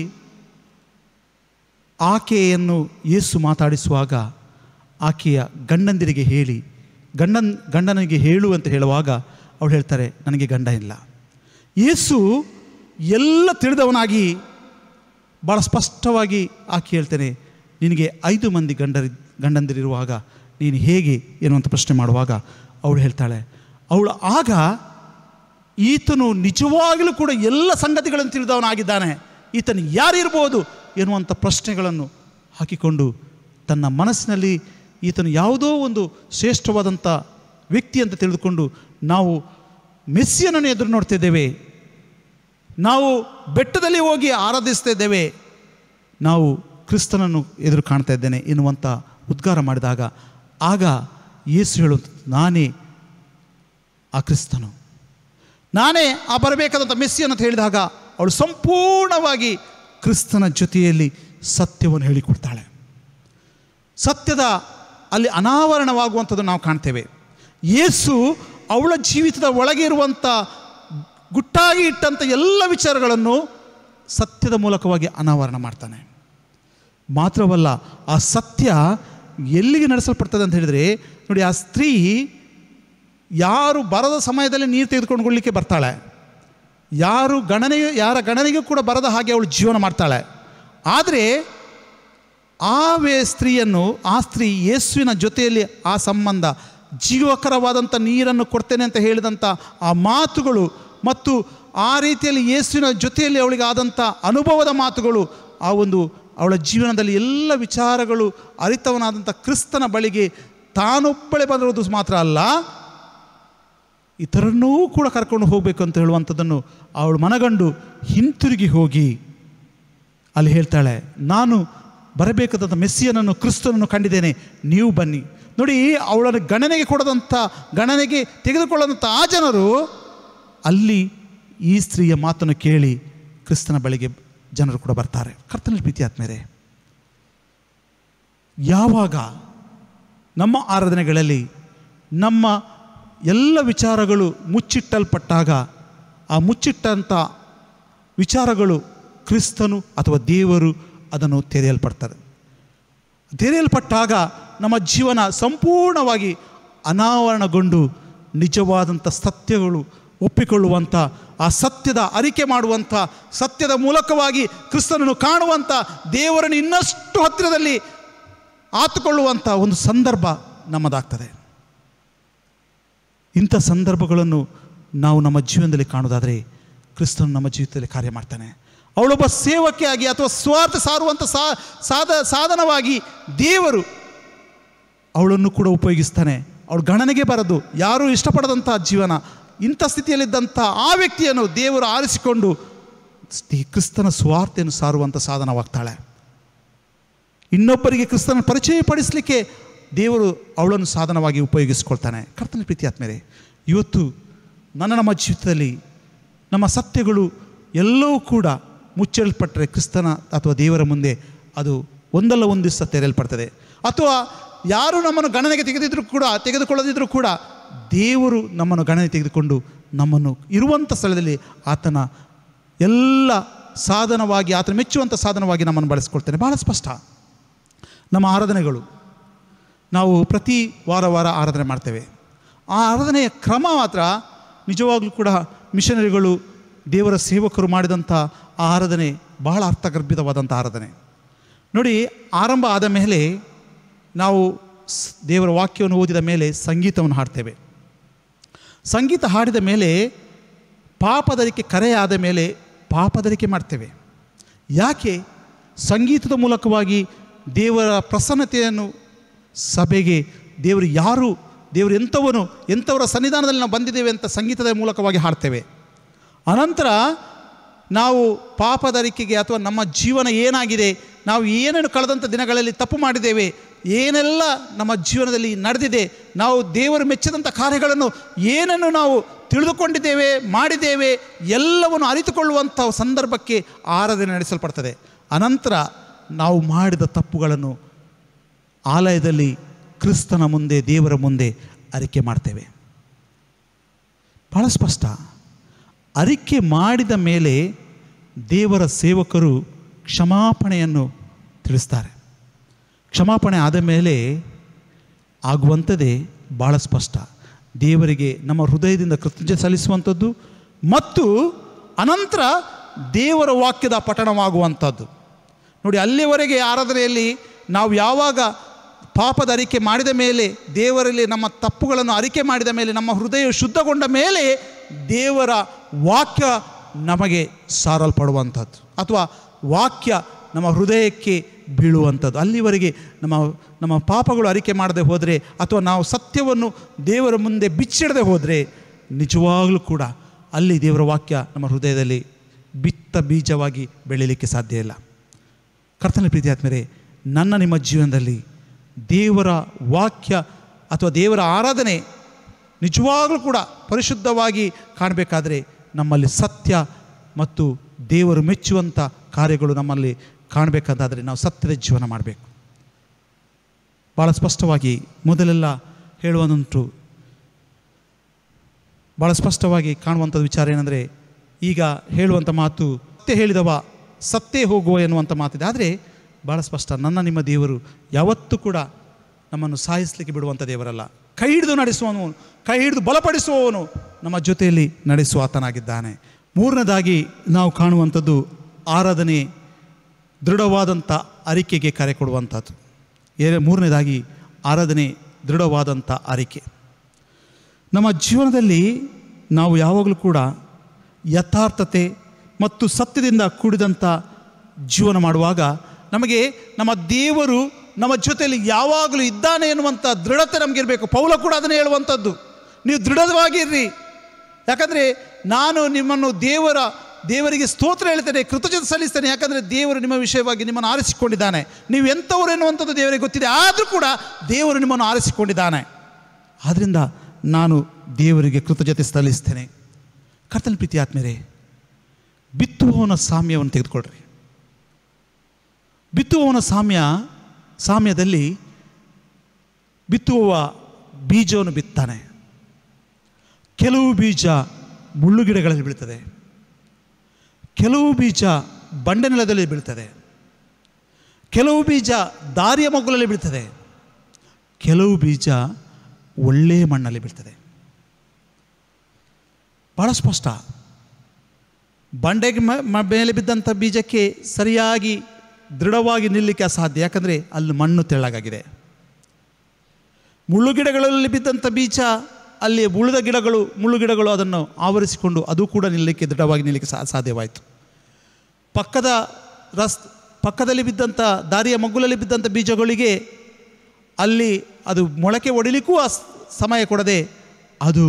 D: ಆಕೆಯನ್ನು ಯೇಸು ಮಾತಾಡಿಸುವಾಗ ಆಕೆಯ ಗಂಡಂದಿರಿಗೆ ಹೇಳಿ ಗಂಡನ್ ಗಂಡನಿಗೆ ಹೇಳು ಅಂತ ಹೇಳುವಾಗ ಅವಳು ಹೇಳ್ತಾರೆ ನನಗೆ ಗಂಡ ಇಲ್ಲ ಯೇಸು ಎಲ್ಲ ತಿಳಿದವನಾಗಿ ಭಾಳ ಸ್ಪಷ್ಟವಾಗಿ ಆಕೆ ಹೇಳ್ತೇನೆ ನಿನಗೆ ಐದು ಮಂದಿ ಗಂಡರಿ ಗಂಡಂದಿರಿರುವಾಗ ನೀನು ಹೇಗೆ ಎನ್ನುವಂಥ ಪ್ರಶ್ನೆ ಮಾಡುವಾಗ ಅವಳು ಹೇಳ್ತಾಳೆ ಅವಳು ಆಗ ಈತನು ನಿಜವಾಗಲೂ ಕೂಡ ಎಲ್ಲ ಸಂಗತಿಗಳನ್ನು ತಿಳಿದವನಾಗಿದ್ದಾನೆ ಈತನು ಯಾರಿರ್ಬೋದು ಎನ್ನುವಂಥ ಪ್ರಶ್ನೆಗಳನ್ನು ಹಾಕಿಕೊಂಡು ತನ್ನ ಮನಸ್ಸಿನಲ್ಲಿ ಈತನು ಯಾವುದೋ ಒಂದು ಶ್ರೇಷ್ಠವಾದಂಥ ವ್ಯಕ್ತಿ ಅಂತ ತಿಳಿದುಕೊಂಡು ನಾವು ಮೆಸ್ಸಿಯನನ್ನು ಎದುರು ನೋಡ್ತಿದ್ದೇವೆ ನಾವು ಬೆಟ್ಟದಲ್ಲಿ ಹೋಗಿ ಆರಾಧಿಸ್ತಾ ಇದ್ದೇವೆ ನಾವು ಕ್ರಿಸ್ತನನ್ನು ಎದುರು ಕಾಣ್ತಾ ಇದ್ದೇನೆ ಎನ್ನುವಂಥ ಉದ್ಗಾರ ಮಾಡಿದಾಗ ಆಗ ಯೇಸು ಹೇಳು ನಾನೇ ಆ ಕ್ರಿಸ್ತನು ನಾನೇ ಆ ಬರಬೇಕಾದಂಥ ಮೆಸ್ಸಿ ಅಂತ ಹೇಳಿದಾಗ ಅವಳು ಸಂಪೂರ್ಣವಾಗಿ ಕ್ರಿಸ್ತನ ಜೊತೆಯಲ್ಲಿ ಸತ್ಯವನ್ನು ಹೇಳಿಕೊಡ್ತಾಳೆ ಸತ್ಯದ ಅಲ್ಲಿ ಅನಾವರಣವಾಗುವಂಥದ್ದು ನಾವು ಕಾಣ್ತೇವೆ ಯೇಸು ಅವಳ ಜೀವಿತದ ಒಳಗೆ ಇರುವಂಥ ಗುಟ್ಟಾಗಿ ಇಟ್ಟಂಥ ಎಲ್ಲ ವಿಚಾರಗಳನ್ನು ಸತ್ಯದ ಮೂಲಕವಾಗಿ ಅನಾವರಣ ಮಾಡ್ತಾನೆ ಮಾತ್ರವಲ್ಲ ಆ ಸತ್ಯ ಎಲ್ಲಿಗೆ ನಡೆಸಲ್ಪಡ್ತದೆ ಅಂತ ಹೇಳಿದರೆ ನೋಡಿ ಆ ಸ್ತ್ರೀ ಯಾರು ಬರದ ಸಮಯದಲ್ಲಿ ನೀರು ತೆಗೆದುಕೊಂಡುಕೊಳ್ಳಿಕ್ಕೆ ಬರ್ತಾಳೆ ಯಾರು ಗಣನೆಗೆ ಯಾರ ಗಣನೆಗೂ ಕೂಡ ಬರದ ಹಾಗೆ ಅವಳು ಜೀವನ ಮಾಡ್ತಾಳೆ ಆದರೆ ಆ ವೇ ಸ್ತ್ರೀಯನ್ನು ಆ ಸ್ತ್ರೀ ಯೇಸುವಿನ ಜೊತೆಯಲ್ಲಿ ಆ ಸಂಬಂಧ ಜೀವಕರವಾದಂಥ ನೀರನ್ನು ಕೊಡ್ತೇನೆ ಅಂತ ಹೇಳಿದಂಥ ಆ ಮಾತುಗಳು ಮತ್ತು ಆ ರೀತಿಯಲ್ಲಿ ಯೇಸುವಿನ ಜೊತೆಯಲ್ಲಿ ಅವಳಿಗೆ ಆದಂಥ ಅನುಭವದ ಮಾತುಗಳು ಆ ಒಂದು ಅವಳ ಜೀವನದಲ್ಲಿ ಎಲ್ಲ ವಿಚಾರಗಳು ಅರಿತವನಾದಂಥ ಕ್ರಿಸ್ತನ ಬಳಿಗೆ ತಾನೊಬ್ಬಳೇ ಬಂದಿರೋದು ಮಾತ್ರ ಅಲ್ಲ ಇತರನ್ನೂ ಕೂಡ ಕರ್ಕೊಂಡು ಹೋಗಬೇಕು ಅಂತ ಹೇಳುವಂಥದ್ದನ್ನು ಅವಳು ಮನಗಂಡು ಹಿಂತಿರುಗಿ ಹೋಗಿ ಅಲ್ಲಿ ಹೇಳ್ತಾಳೆ ನಾನು ಬರಬೇಕಾದಂಥ ಮೆಸ್ಸಿಯನನ್ನು ಕ್ರಿಸ್ತನನ್ನು ಕಂಡಿದ್ದೇನೆ ನೀವು ಬನ್ನಿ ನೋಡಿ ಅವಳನ್ನು ಗಣನೆಗೆ ಕೊಡದಂಥ ಗಣನೆಗೆ ತೆಗೆದುಕೊಳ್ಳದಂಥ ಆ ಜನರು ಅಲ್ಲಿ ಈ ಸ್ತ್ರೀಯ ಮಾತನ್ನು ಕೇಳಿ ಕ್ರಿಸ್ತನ ಬಳಿಗೆ ಜನರು ಕೂಡ ಬರ್ತಾರೆ ಕರ್ತನ ಪ್ರೀತಿ ಆದ್ಮೇಲೆ ಯಾವಾಗ ನಮ್ಮ ಆರಾಧನೆಗಳಲ್ಲಿ ನಮ್ಮ ಎಲ್ಲ ವಿಚಾರಗಳು ಮುಚ್ಚಿಟ್ಟಲ್ಪಟ್ಟಾಗ ಆ ಮುಚ್ಚಿಟ್ಟಂಥ ವಿಚಾರಗಳು ಕ್ರಿಸ್ತನು ಅಥವಾ ದೇವರು ಅದನ್ನು ತೆರೆಯಲ್ಪಡ್ತಾರೆ ತೆರೆಯಲ್ಪಟ್ಟಾಗ ನಮ್ಮ ಜೀವನ ಸಂಪೂರ್ಣವಾಗಿ ಅನಾವರಣಗೊಂಡು ನಿಜವಾದಂಥ ಸತ್ಯಗಳು ಒಪ್ಪಿಕೊಳ್ಳುವಂಥ ಆ ಸತ್ಯದ ಅರಿಕೆ ಮಾಡುವಂಥ ಸತ್ಯದ ಮೂಲಕವಾಗಿ ಕ್ರಿಸ್ತನನ್ನು ಕಾಣುವಂಥ ದೇವರನ್ನು ಇನ್ನಷ್ಟು ಹತ್ತಿರದಲ್ಲಿ ಆತುಕೊಳ್ಳುವಂಥ ಒಂದು ಸಂದರ್ಭ ನಮ್ಮದಾಗ್ತದೆ ಇಂಥ ಸಂದರ್ಭಗಳನ್ನು ನಾವು ನಮ್ಮ ಜೀವನದಲ್ಲಿ ಕಾಣುವುದಾದರೆ ಕ್ರಿಸ್ತನು ನಮ್ಮ ಜೀವಿತದಲ್ಲಿ ಕಾರ್ಯ ಮಾಡ್ತಾನೆ ಅವಳೊಬ್ಬ ಸೇವಕಿಯಾಗಿ ಅಥವಾ ಸ್ವಾರ್ಥ ಸಾರುವಂಥ ಸಾ ಸಾಧ ಸಾಧನವಾಗಿ ದೇವರು ಅವಳನ್ನು ಕೂಡ ಉಪಯೋಗಿಸ್ತಾನೆ ಅವಳು ಗಣನೆಗೆ ಬರದು ಯಾರೂ ಇಷ್ಟಪಡದಂಥ ಜೀವನ ಇಂಥ ಸ್ಥಿತಿಯಲ್ಲಿದ್ದಂಥ ಆ ವ್ಯಕ್ತಿಯನ್ನು ದೇವರು ಆರಿಸಿಕೊಂಡು ಸ್ತಿ- ಕ್ರಿಸ್ತನ ಸ್ವಾರ್ಥೆಯನ್ನು ಸಾರುವಂಥ ಸಾಧನವಾಗ್ತಾಳೆ ಇನ್ನೊಬ್ಬರಿಗೆ ಕ್ರಿಸ್ತನ ಪರಿಚಯ ಪಡಿಸಲಿಕ್ಕೆ ದೇವರು ಅವಳನ್ನು ಸಾಧನವಾಗಿ ಉಪಯೋಗಿಸ್ಕೊಳ್ತಾನೆ ಕರ್ತನ ಪ್ರೀತಿ ಆದ್ಮೇಲೆ ಇವತ್ತು ನನ್ನ ನಮ್ಮ ಜೀವಿತದಲ್ಲಿ ನಮ್ಮ ಸತ್ಯಗಳು ಎಲ್ಲವೂ ಕೂಡ ಮುಚ್ಚಲ್ಪಟ್ಟರೆ ಕ್ರಿಸ್ತನ ಅಥವಾ ದೇವರ ಮುಂದೆ ಅದು ಒಂದಲ್ಲ ಒಂದು ದಿವಸ ತೆರೆಯಲ್ಪಡ್ತದೆ ಅಥವಾ ಯಾರು ನಮ್ಮನ್ನು ಗಣನೆಗೆ ತೆಗೆದಿದ್ರು ಕೂಡ ತೆಗೆದುಕೊಳ್ಳದಿದ್ದರೂ ಕೂಡ ದೇವರು ನಮ್ಮನ್ನು ಗಣನೆ ತೆಗೆದುಕೊಂಡು ನಮ್ಮನ್ನು ಇರುವಂಥ ಸ್ಥಳದಲ್ಲಿ ಆತನ ಎಲ್ಲ ಸಾಧನವಾಗಿ ಆತನ ಮೆಚ್ಚುವಂಥ ಸಾಧನವಾಗಿ ನಮ್ಮನ್ನು ಬಳಸ್ಕೊಳ್ತಾನೆ ಭಾಳ ಸ್ಪಷ್ಟ ನಮ್ಮ ಆರಾಧನೆಗಳು ನಾವು ಪ್ರತಿ ವಾರ ವಾರ ಆರಾಧನೆ ಮಾಡ್ತೇವೆ ಆ ಆರಾಧನೆಯ ಕ್ರಮ ಮಾತ್ರ ನಿಜವಾಗ್ಲೂ ಕೂಡ ಮಿಷನರಿಗಳು ದೇವರ ಸೇವಕರು ಮಾಡಿದಂಥ ಆ ಆರಾಧನೆ ಬಹಳ ಅರ್ಥಗರ್ಭಿತವಾದಂಥ ಆರಾಧನೆ ನೋಡಿ ಆರಂಭ ಆದ ಮೇಲೆ ನಾವು ಸ್- ದೇವರ ವಾಕ್ಯವನ್ನು ಓದಿದ ಮೇಲೆ ಸಂಗೀತವನ್ನು ಹಾಡ್ತೇವೆ ಸಂಗೀತ ಹಾಡಿದ ಮೇಲೆ ಪಾಪದರಿಕೆ ಕರೆಯಾದ ಮೇಲೆ ಪಾಪದರಿಕೆ ಮಾಡ್ತೇವೆ ಯಾಕೆ ಸಂಗೀತದ ಮೂಲಕವಾಗಿ ದೇವರ ಪ್ರಸನ್ನತೆಯನ್ನು ಸಭೆಗೆ ದೇವರು ಯಾರು ದೇವರು ಎಂಥವನು ಎಂಥವರ ಸನ್ನಿಧಾನದಲ್ಲಿ ನಾವು ಬಂದಿದ್ದೇವೆ ಅಂತ ಸಂಗೀತದ ಮೂಲಕವಾಗಿ ಹಾಡ್ತೇವೆ ಅನಂತರ ನಾವು ಪಾಪದರಿಕೆಗೆ ಅಥವಾ ನಮ್ಮ ಜೀವನ ಏನಾಗಿದೆ ನಾವು ಏನೇನು ಕಳೆದಂಥ ದಿನಗಳಲ್ಲಿ ತಪ್ಪು ಮಾಡಿದ್ದೇವೆ ಏನೆಲ್ಲ ನಮ್ಮ ಜೀವನದಲ್ಲಿ ನಡೆದಿದೆ ನಾವು ದೇವರು ಮೆಚ್ಚದಂಥ ಕಾರ್ಯಗಳನ್ನು ಏನನ್ನು ನಾವು ತಿಳಿದುಕೊಂಡಿದ್ದೇವೆ ಮಾಡಿದ್ದೇವೆ ಎಲ್ಲವನ್ನು ಅರಿತುಕೊಳ್ಳುವಂಥ ಸಂದರ್ಭಕ್ಕೆ ಆರಾಧನೆ ನಡೆಸಲ್ಪಡ್ತದೆ ಅನಂತರ ನಾವು ಮಾಡಿದ ತಪ್ಪುಗಳನ್ನು ಆಲಯದಲ್ಲಿ ಕ್ರಿಸ್ತನ ಮುಂದೆ ದೇವರ ಮುಂದೆ ಅರಿಕೆ ಮಾಡ್ತೇವೆ ಬಹಳ ಸ್ಪಷ್ಟ ಅರಿಕೆ ಮಾಡಿದ ಮೇಲೆ ದೇವರ ಸೇವಕರು ಕ್ಷಮಾಪಣೆಯನ್ನು ತಿಳಿಸ್ತಾರೆ ಕ್ಷಮಾಪಣೆ ಆದ ಮೇಲೆ ಆಗುವಂಥದ್ದೇ ಭಾಳ ಸ್ಪಷ್ಟ ದೇವರಿಗೆ ನಮ್ಮ ಹೃದಯದಿಂದ ಕೃತಜ್ಞತೆ ಸಲ್ಲಿಸುವಂಥದ್ದು ಮತ್ತು ಅನಂತರ ದೇವರ ವಾಕ್ಯದ ಪಠಣವಾಗುವಂಥದ್ದು ನೋಡಿ ಅಲ್ಲಿವರೆಗೆ ಆರಾಧನೆಯಲ್ಲಿ ನಾವು ಯಾವಾಗ ಪಾಪದ ಅರಿಕೆ ಮಾಡಿದ ಮೇಲೆ ದೇವರಲ್ಲಿ ನಮ್ಮ ತಪ್ಪುಗಳನ್ನು ಅರಿಕೆ ಮಾಡಿದ ಮೇಲೆ ನಮ್ಮ ಹೃದಯ ಶುದ್ಧಗೊಂಡ ಮೇಲೆ ದೇವರ ವಾಕ್ಯ ನಮಗೆ ಸಾರಲ್ಪಡುವಂಥದ್ದು ಅಥವಾ ವಾಕ್ಯ ನಮ್ಮ ಹೃದಯಕ್ಕೆ ಬೀಳುವಂಥದ್ದು ಅಲ್ಲಿವರೆಗೆ ನಮ್ಮ ನಮ್ಮ ಪಾಪಗಳು ಅರಿಕೆ ಮಾಡದೆ ಹೋದರೆ ಅಥವಾ ನಾವು ಸತ್ಯವನ್ನು ದೇವರ ಮುಂದೆ ಬಿಚ್ಚಿಡದೆ ಹೋದರೆ ನಿಜವಾಗಲೂ ಕೂಡ ಅಲ್ಲಿ ದೇವರ ವಾಕ್ಯ ನಮ್ಮ ಹೃದಯದಲ್ಲಿ ಬಿತ್ತ ಬೀಜವಾಗಿ ಬೆಳೀಲಿಕ್ಕೆ ಸಾಧ್ಯ ಇಲ್ಲ ಕರ್ತನ ಪ್ರೀತಿ ಆದ್ಮೇಲೆ ನನ್ನ ನಿಮ್ಮ ಜೀವನದಲ್ಲಿ ದೇವರ ವಾಕ್ಯ ಅಥವಾ ದೇವರ ಆರಾಧನೆ ನಿಜವಾಗಲೂ ಕೂಡ ಪರಿಶುದ್ಧವಾಗಿ ಕಾಣಬೇಕಾದರೆ ನಮ್ಮಲ್ಲಿ ಸತ್ಯ ಮತ್ತು ದೇವರು ಮೆಚ್ಚುವಂಥ ಕಾರ್ಯಗಳು ನಮ್ಮಲ್ಲಿ ಕಾಣಬೇಕಾದಾದರೆ ನಾವು ಸತ್ಯದ ಜೀವನ ಮಾಡಬೇಕು ಭಾಳ ಸ್ಪಷ್ಟವಾಗಿ ಮೊದಲೆಲ್ಲ ಹೇಳುವುದುಂಟು ಭಾಳ ಸ್ಪಷ್ಟವಾಗಿ ಕಾಣುವಂಥ ವಿಚಾರ ಏನಂದರೆ ಈಗ ಹೇಳುವಂಥ ಮಾತು ಸತ್ಯ ಹೇಳಿದವ ಸತ್ತೇ ಹೋಗುವ ಎನ್ನುವಂಥ ಮಾತಿದೆ ಆದರೆ ಭಾಳ ಸ್ಪಷ್ಟ ನನ್ನ ನಿಮ್ಮ ದೇವರು ಯಾವತ್ತೂ ಕೂಡ ನಮ್ಮನ್ನು ಸಾಯಿಸಲಿಕ್ಕೆ ಬಿಡುವಂಥ ದೇವರಲ್ಲ ಕೈ ಹಿಡಿದು ನಡೆಸುವವನು ಕೈ ಹಿಡಿದು ಬಲಪಡಿಸುವವನು ನಮ್ಮ ಜೊತೆಯಲ್ಲಿ ನಡೆಸುವ ಆತನಾಗಿದ್ದಾನೆ ಮೂರನೇದಾಗಿ ನಾವು ಕಾಣುವಂಥದ್ದು ಆರಾಧನೆ ದೃಢವಾದಂಥ ಅರಿಕೆಗೆ ಕರೆ ಕೊಡುವಂಥದ್ದು ಏನೇ ಮೂರನೇದಾಗಿ ಆರಾಧನೆ ದೃಢವಾದಂಥ ಅರಿಕೆ ನಮ್ಮ ಜೀವನದಲ್ಲಿ ನಾವು ಯಾವಾಗಲೂ ಕೂಡ ಯಥಾರ್ಥತೆ ಮತ್ತು ಸತ್ಯದಿಂದ ಕೂಡಿದಂಥ ಜೀವನ ಮಾಡುವಾಗ ನಮಗೆ ನಮ್ಮ ದೇವರು ನಮ್ಮ ಜೊತೆಯಲ್ಲಿ ಯಾವಾಗಲೂ ಇದ್ದಾನೆ ಎನ್ನುವಂಥ ದೃಢತೆ ನಮಗಿರಬೇಕು ಪೌಲ ಕೂಡ ಅದನ್ನೇ ಹೇಳುವಂಥದ್ದು ನೀವು ದೃಢವಾಗಿರ್ರಿ ಯಾಕಂದರೆ ನಾನು ನಿಮ್ಮನ್ನು ದೇವರ ದೇವರಿಗೆ ಸ್ತೋತ್ರ ಹೇಳ್ತೇನೆ ಕೃತಜ್ಞತೆ ಸಲ್ಲಿಸ್ತೇನೆ ಯಾಕಂದರೆ ದೇವರು ನಿಮ್ಮ ವಿಷಯವಾಗಿ ನಿಮ್ಮನ್ನು ಆರಿಸಿಕೊಂಡಿದ್ದಾನೆ ನೀವು ಎಂಥವ್ರು ಎನ್ನುವಂಥದ್ದು ದೇವರಿಗೆ ಗೊತ್ತಿದೆ ಆದರೂ ಕೂಡ ದೇವರು ನಿಮ್ಮನ್ನು ಆರಿಸಿಕೊಂಡಿದ್ದಾನೆ ಆದ್ದರಿಂದ ನಾನು ದೇವರಿಗೆ ಕೃತಜ್ಞತೆ ಸಲ್ಲಿಸ್ತೇನೆ ಕರ್ತನ ಪ್ರೀತಿ ಆತ್ಮೇರೆ ಬಿತ್ತುವವನ ಸಾಮ್ಯವನ್ನು ತೆಗೆದುಕೊಳ್ಳ್ರಿ ಬಿತ್ತುವವನ ಸಾಮ್ಯ ಸಾಮ್ಯದಲ್ಲಿ ಬಿತ್ತುವ ಬೀಜವನ್ನು ಬಿತ್ತಾನೆ ಕೆಲವು ಬೀಜ ಮುಳ್ಳುಗಿಡಗಳಲ್ಲಿ ಬೀಳ್ತದೆ ಕೆಲವು ಬೀಜ ಬಂಡೆ ನೆಲದಲ್ಲಿ ಬೀಳ್ತದೆ ಕೆಲವು ಬೀಜ ದಾರಿಯ ಮಗ್ಗುಲಲ್ಲಿ ಬೀಳ್ತದೆ ಕೆಲವು ಬೀಜ ಒಳ್ಳೆಯ ಮಣ್ಣಲ್ಲಿ ಬೀಳ್ತದೆ ಭಾಳ ಸ್ಪಷ್ಟ ಬಂಡೆಗೆ ಮ- ಮ- ಮೇಲೆ ಬಿದ್ದಂಥ ಬೀಜಕ್ಕೆ ಸರಿಯಾಗಿ ದೃಢವಾಗಿ ನಿಲ್ಲಲಿಕ್ಕೆ ಅಸಾಧ್ಯ ಯಾಕಂದರೆ ಅಲ್ಲಿ ಮಣ್ಣು ತೆಳ್ಳಗಾಗಿದೆ ಮುಳ್ಳುಗಿಡಗಳಲ್ಲಿ ಬಿದ್ದಂಥ ಬೀಜ ಅಲ್ಲಿ ಉಳಿದ ಗಿಡಗಳು ಮುಳ್ಳುಗಿಡಗಳು ಅದನ್ನು ಆವರಿಸಿಕೊಂಡು ಅದು ಕೂಡ ನಿಲ್ಲಲಿಕ್ಕೆ ದೃಢವಾಗಿ ನಿಲ್ಲಲಿಕ್ಕೆ ಸಾ ಸಾಧ್ಯವಾಯಿತು ಪಕ್ಕದ ರಸ್ ಪಕ್ಕದಲ್ಲಿ ಬಿದ್ದಂಥ ದಾರಿಯ ಮಗ್ಗುಲಲ್ಲಿ ಬಿದ್ದಂಥ ಬೀಜಗಳಿಗೆ ಅಲ್ಲಿ ಅದು ಮೊಳಕೆ ಒಡಿಲಿಕ್ಕೂ ಆ ಸ್- ಸಮಯ ಕೊಡದೆ ಅದು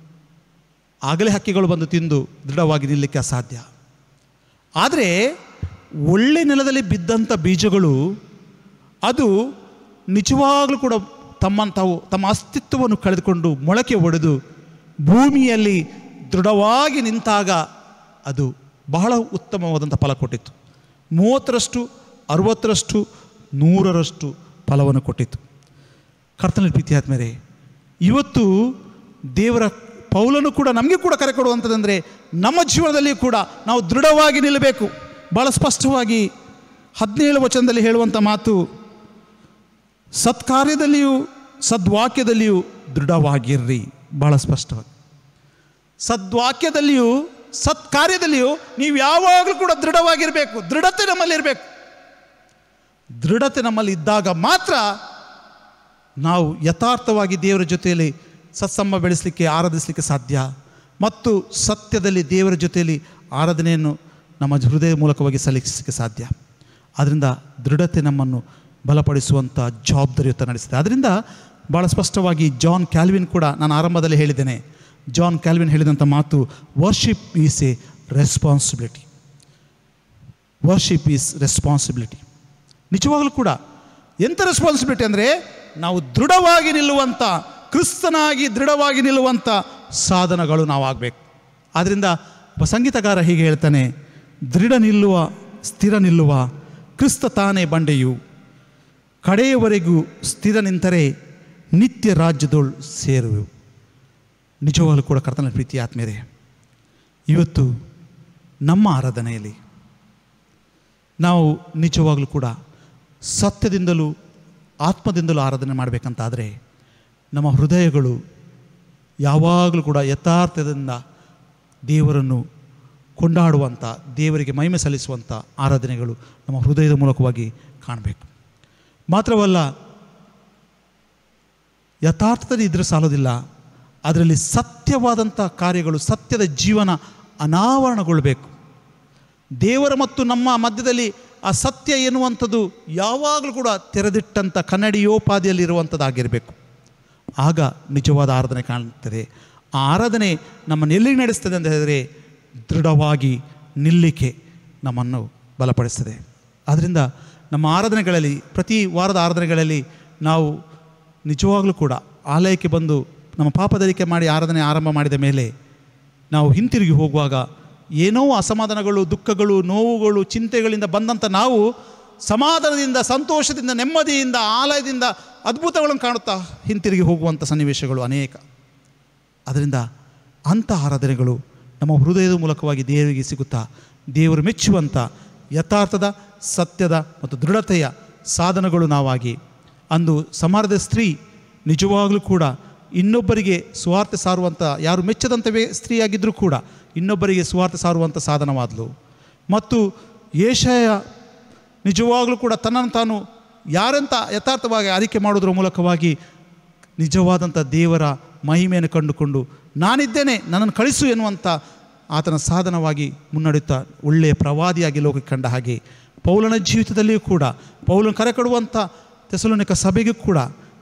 D: ಆಗಲೇ ಹಕ್ಕಿಗಳು ಬಂದು ತಿಂದು ದೃಢವಾಗಿ ನಿಲ್ಲಲಿಕ್ಕೆ ಅಸಾಧ್ಯ ಆದರೆ ಒಳ್ಳೆ ನೆಲದಲ್ಲಿ ಬಿದ್ದಂಥ ಬೀಜಗಳು ಅದು ನಿಜವಾಗಲೂ ಕೂಡ ತಮ್ಮನ್ನು ತಾವು ತಮ್ಮ ಅಸ್ತಿತ್ವವನ್ನು ಕಳೆದುಕೊಂಡು ಮೊಳಕೆ ಒಡೆದು ಭೂಮಿಯಲ್ಲಿ ದೃಢವಾಗಿ ನಿಂತಾಗ ಅದು ಬಹಳ ಉತ್ತಮವಾದಂಥ ಫಲ ಕೊಟ್ಟಿತ್ತು ಮೂವತ್ತರಷ್ಟು ಅರುವತ್ತರಷ್ಟು ನೂರರಷ್ಟು ಫಲವನ್ನು ಕೊಟ್ಟಿತ್ತು ಕರ್ತನ ಪ್ರೀತಿ ಆದಮೇಲೆ ಇವತ್ತು ದೇವರ ಪೌಲನು ಕೂಡ ನಮಗೆ ಕೂಡ ಕರೆ ಕೊಡುವಂಥದ್ದಂದರೆ ನಮ್ಮ ಜೀವನದಲ್ಲಿ ಕೂಡ ನಾವು ದೃಢವಾಗಿ ನಿಲ್ಲಬೇಕು ಭಾಳ ಸ್ಪಷ್ಟವಾಗಿ ಹದಿನೇಳು ವಚನದಲ್ಲಿ ಹೇಳುವಂಥ ಮಾತು ಸತ್ಕಾರ್ಯದಲ್ಲಿಯೂ ಸದ್ವಾಕ್ಯದಲ್ಲಿಯೂ ದೃಢವಾಗಿರ್ರಿ ಭಾಳ ಸ್ಪಷ್ಟವಾಗಿ ಸದ್ವಾಕ್ಯದಲ್ಲಿಯೂ ಸತ್ಕಾರ್ಯದಲ್ಲಿಯೂ ನೀವು ಯಾವಾಗಲೂ ಕೂಡ ದೃಢವಾಗಿರಬೇಕು ದೃಢತೆ ನಮ್ಮಲ್ಲಿರಬೇಕು ದೃಢತೆ ನಮ್ಮಲ್ಲಿ ಇದ್ದಾಗ ಮಾತ್ರ ನಾವು ಯಥಾರ್ಥವಾಗಿ ದೇವರ ಜೊತೆಯಲ್ಲಿ ಸತ್ಸಂಬ ಬೆಳೆಸಲಿಕ್ಕೆ ಆರಾಧಿಸಲಿಕ್ಕೆ ಸಾಧ್ಯ ಮತ್ತು ಸತ್ಯದಲ್ಲಿ ದೇವರ ಜೊತೆಯಲ್ಲಿ ಆರಾಧನೆಯನ್ನು ನಮ್ಮ ಹೃದಯ ಮೂಲಕವಾಗಿ ಸಲ್ಲಿಸಲಿಕ್ಕೆ ಸಾಧ್ಯ ಆದ್ದರಿಂದ ದೃಢತೆ ನಮ್ಮನ್ನು ಬಲಪಡಿಸುವಂಥ ಜವಾಬ್ದಾರಿಯುತ ನಡೆಸಿದೆ ಆದ್ದರಿಂದ ಭಾಳ ಸ್ಪಷ್ಟವಾಗಿ ಜಾನ್ ಕ್ಯಾಲ್ವಿನ್ ಕೂಡ ನಾನು ಆರಂಭದಲ್ಲಿ ಹೇಳಿದ್ದೇನೆ ಜಾನ್ ಕ್ಯಾಲ್ವಿನ್ ಹೇಳಿದಂಥ ಮಾತು worship is a responsibility worship is responsibility ನಿಜವಾಗಲೂ ಕೂಡ ಎಂಥ ರೆಸ್ಪಾನ್ಸಿಬಿಲಿಟಿ ಅಂದರೆ ನಾವು ದೃಢವಾಗಿ ನಿಲ್ಲುವಂಥ ಕ್ರಿಸ್ತನಾಗಿ ದೃಢವಾಗಿ ನಿಲ್ಲುವಂಥ ಸಾಧನಗಳು ನಾವು ಆಗಬೇಕು ಆದ್ದರಿಂದ ಒಬ್ಬ ಸಂಗೀತಗಾರ ಹೀಗೆ ಹೇಳ್ತಾನೆ ದೃಢ ನಿಲ್ಲುವ ಸ್ಥಿರ ನಿಲ್ಲುವ ಕ್ರಿಸ್ತ ತಾನೇ ಬಂಡೆಯು ಕಡೆಯವರೆಗೂ ಸ್ಥಿರ ನಿಂತರೆ ನಿತ್ಯ ರಾಜ್ಯದೊಳು ಸೇರುವೆ ನಿಜವಾಗಲೂ ಕೂಡ ಕರ್ತನ ಪ್ರೀತಿ ಆತ್ಮೇರೆ ಇವತ್ತು ನಮ್ಮ ಆರಾಧನೆಯಲ್ಲಿ ನಾವು ನಿಜವಾಗಲೂ ಕೂಡ ಸತ್ಯದಿಂದಲೂ ಆತ್ಮದಿಂದಲೂ ಆರಾಧನೆ ಮಾಡಬೇಕಂತಾದರೆ ನಮ್ಮ ಹೃದಯಗಳು ಯಾವಾಗಲೂ ಕೂಡ ಯಥಾರ್ಥದಿಂದ ದೇವರನ್ನು ಕೊಂಡಾಡುವಂಥ ದೇವರಿಗೆ ಮಹಿಮೆ ಸಲ್ಲಿಸುವಂಥ ಆರಾಧನೆಗಳು ನಮ್ಮ ಹೃದಯದ ಮೂಲಕವಾಗಿ ಕಾಣಬೇಕು ಮಾತ್ರವಲ್ಲ ಯಥಾರ್ಥದಲ್ಲಿ ಇದ್ರೆ ಸಾಲೋದಿಲ್ಲ ಅದರಲ್ಲಿ ಸತ್ಯವಾದಂಥ ಕಾರ್ಯಗಳು ಸತ್ಯದ ಜೀವನ ಅನಾವರಣಗೊಳ್ಳಬೇಕು ದೇವರ ಮತ್ತು ನಮ್ಮ ಮಧ್ಯದಲ್ಲಿ ಆ ಸತ್ಯ ಎನ್ನುವಂಥದ್ದು ಯಾವಾಗಲೂ ಕೂಡ ತೆರೆದಿಟ್ಟಂಥ ಕನ್ನಡಿಯೋಪಾದಿಯಲ್ಲಿರುವಂಥದ್ದಾಗಿರಬೇಕು ಆಗ ನಿಜವಾದ ಆರಾಧನೆ ಕಾಣುತ್ತದೆ ಆ ಆರಾಧನೆ ನಮ್ಮನ್ನು ಎಲ್ಲಿಗೆ ನಡೆಸ್ತದೆ ಅಂತ ಹೇಳಿದರೆ ದೃಢವಾಗಿ ನಿಲ್ಲಿಕೆ ನಮ್ಮನ್ನು ಬಲಪಡಿಸ್ತದೆ ಆದ್ದರಿಂದ ನಮ್ಮ ಆರಾಧನೆಗಳಲ್ಲಿ ಪ್ರತಿ ವಾರದ ಆರಾಧನೆಗಳಲ್ಲಿ ನಾವು ನಿಜವಾಗಲೂ ಕೂಡ ಆಲಯಕ್ಕೆ ಬಂದು ನಮ್ಮ ಪಾಪದರಿಕೆ ಮಾಡಿ ಆರಾಧನೆ ಆರಂಭ ಮಾಡಿದ ಮೇಲೆ ನಾವು ಹಿಂತಿರುಗಿ ಹೋಗುವಾಗ ಏನೋ ಅಸಮಾಧಾನಗಳು ದುಃಖಗಳು ನೋವುಗಳು ಚಿಂತೆಗಳಿಂದ ಬಂದಂಥ ನಾವು ಸಮಾಧಾನದಿಂದ ಸಂತೋಷದಿಂದ ನೆಮ್ಮದಿಯಿಂದ ಆಲಯದಿಂದ ಅದ್ಭುತಗಳನ್ನು ಕಾಣುತ್ತಾ ಹಿಂತಿರುಗಿ ಹೋಗುವಂಥ ಸನ್ನಿವೇಶಗಳು ಅನೇಕ ಅದರಿಂದ ಅಂಥ ಆರಾಧನೆಗಳು ನಮ್ಮ ಹೃದಯದ ಮೂಲಕವಾಗಿ ದೇವರಿಗೆ ಸಿಗುತ್ತಾ ದೇವರು ಮೆಚ್ಚುವಂಥ ಯಥಾರ್ಥದ ಸತ್ಯದ ಮತ್ತು ದೃಢತೆಯ ಸಾಧನಗಳು ನಾವಾಗಿ ಅಂದು ಸಮಾಜದ ಸ್ತ್ರೀ ನಿಜವಾಗಲೂ ಕೂಡ ಇನ್ನೊಬ್ಬರಿಗೆ ಸ್ವಾರ್ಥ ಸಾರುವಂಥ ಯಾರು ಮೆಚ್ಚದಂಥ ವೇ ಸ್ತ್ರೀಯಾಗಿದ್ದರೂ ಕೂಡ ಇನ್ನೊಬ್ಬರಿಗೆ ಸ್ವಾರ್ಥ ಸಾರುವಂಥ ಸಾಧನವಾದಲು ಮತ್ತು ಏಷಯ ನಿಜವಾಗಲೂ ಕೂಡ ತನ್ನನ್ನು ತಾನು ಯಾರಂತ ಯಥಾರ್ಥವಾಗಿ ಆರಿಕೆ ಮಾಡೋದ್ರ ಮೂಲಕವಾಗಿ ನಿಜವಾದಂಥ ದೇವರ ಮಹಿಮೆಯನ್ನು ಕಂಡುಕೊಂಡು ನಾನಿದ್ದೇನೆ ನನ್ನನ್ನು ಕಳಿಸು ಎನ್ನುವಂಥ ಆತನ ಸಾಧನವಾಗಿ ಮುನ್ನಡೆಯುತ್ತಾ ಒಳ್ಳೆಯ ಪ್ರವಾದಿಯಾಗಿ ಲೋಕಕ್ಕೆ ಕಂಡ ಹಾಗೆ ಪೌಲನ ಜೀವಿತದಲ್ಲಿಯೂ ಕೂಡ ಪೌಲನ ಕರೆ ಕೊಡುವಂಥ ತೆಸಲೋನಿಕ ಸಭೆಗೂ ಕೂಡ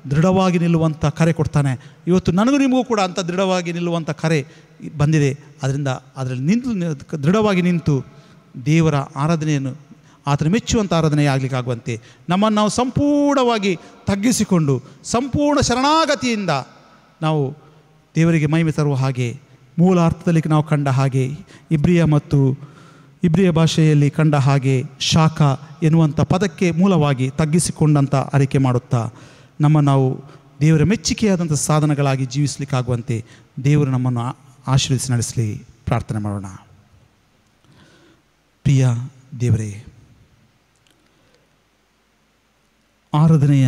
D: ದೃಢವಾಗಿ ನಿಲ್ಲುವಂಥ ಕರೆ ಕೊಡ್ತಾನೆ ಇವತ್ತು ನನಗೂ ನಿಮಗೂ ಕೂಡ ಅಂಥ ದೃಢವಾಗಿ ನಿಲ್ಲುವಂಥ ಕರೆ ಬಂದಿದೆ ಅದರಿಂದ ಅದರಲ್ಲಿ ನಿಂತು ದೃಢವಾಗಿ ನಿಂತು ದೇವರ ಆರಾಧನೆಯನ್ನು ಆತನ ಮೆಚ್ಚುವಂಥ ಆರಾಧನೆ ಆಗಲಿಕ್ಕಾಗುವಂತೆ ನಮ್ಮನ್ನು ನಾವು ಸಂಪೂರ್ಣವಾಗಿ ತಗ್ಗಿಸಿಕೊಂಡು ಸಂಪೂರ್ಣ ಶರಣಾಗತಿಯಿಂದ ನಾವು ದೇವರಿಗೆ ಮಹಿಮೆ ತರುವ ಹಾಗೆ ಮೂಲ ಅರ್ಥದಲ್ಲಿ ನಾವು ಕಂಡ ಹಾಗೆ ಇಬ್ರಿಯ ಮತ್ತು ಇಬ್ರಿಯ ಭಾಷೆಯಲ್ಲಿ ಕಂಡ ಹಾಗೆ ಶಾಖ ಎನ್ನುವಂಥ ಪದಕ್ಕೆ ಮೂಲವಾಗಿ ತಗ್ಗಿಸಿಕೊಂಡಂಥ ಅರಿಕೆ ಮಾಡುತ್ತಾ ನಮ್ಮ ನಾವು ದೇವರ ಮೆಚ್ಚುಗೆಯಾದಂಥ ಸಾಧನಗಳಾಗಿ ಜೀವಿಸಲಿಕ್ಕಾಗುವಂತೆ ದೇವರು ನಮ್ಮನ್ನು ಆ- ಆಶೀರ್ವದಿಸಿ ನಡೆಸಲಿ ಪ್ರಾರ್ಥನೆ ಮಾಡೋಣ ಪ್ರಿಯ ದೇವರೇ ಆರಾಧನೆಯ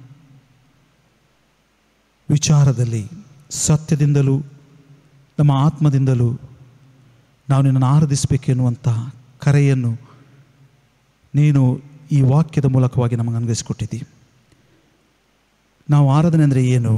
D: ವಿಚಾರದಲ್ಲಿ ಸತ್ಯದಿಂದಲೂ ನಮ್ಮ ಆತ್ಮದಿಂದಲೂ ನಾವು ನಿನ್ನನ್ನು ಆರಾಧಿಸಬೇಕೆನ್ನುವಂಥ ಕರೆಯನ್ನು ನೀನು ಈ ವಾಕ್ಯದ ಮೂಲಕವಾಗಿ ನಮಗೆ ಅನ್ವಯಿಸಿಕೊಟ್ಟಿದ್ದಿ ನಾವು ಆರಾಧನೆ ಅಂದರೆ ಏನು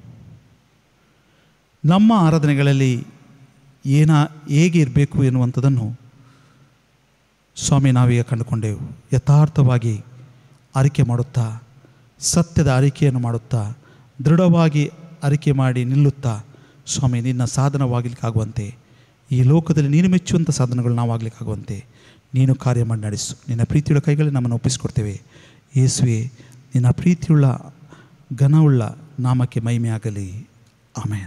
D: ನಮ್ಮ ಆರಾಧನೆಗಳಲ್ಲಿ ಏನ ಹೇಗೆ ಇರಬೇಕು ಎನ್ನುವಂಥದ್ದನ್ನು ಸ್ವಾಮಿ ನಾವೀಗ ಕಂಡುಕೊಂಡೆವು ಯಥಾರ್ಥವಾಗಿ ಅರಿಕೆ ಮಾಡುತ್ತಾ ಸತ್ಯದ ಅರಿಕೆಯನ್ನು ಮಾಡುತ್ತಾ ದೃಢವಾಗಿ ಅರಿಕೆ ಮಾಡಿ ನಿಲ್ಲುತ್ತಾ ಸ್ವಾಮಿ ನಿನ್ನ ಸಾಧನವಾಗಲಿಕ್ಕಾಗುವಂತೆ ಈ ಲೋಕದಲ್ಲಿ ನೀನು ಮೆಚ್ಚುವಂಥ ಸಾಧನಗಳು ನಾವಾಗಲಿಕ್ಕಾಗುವಂತೆ ನೀನು ಕಾರ್ಯ ಮಾಡಿ ನಡೆಸು ನಿನ್ನ ಪ್ರೀತಿಯುಳ್ಳ ಕೈಗಳಲ್ಲಿ ನಮ್ಮನ್ನು ಒಪ್ಪಿಸಿಕೊಡ್ತೇವೆ ಯೇಸುವೆ ನಿನ್ನ ಪ್ರೀತಿಯುಳ್ಳ ಘನವುಳ್ಳ ನಾಮಕ್ಕೆ ಮಹಿಮೆ ಆಗಲಿ ಆಮೇನ್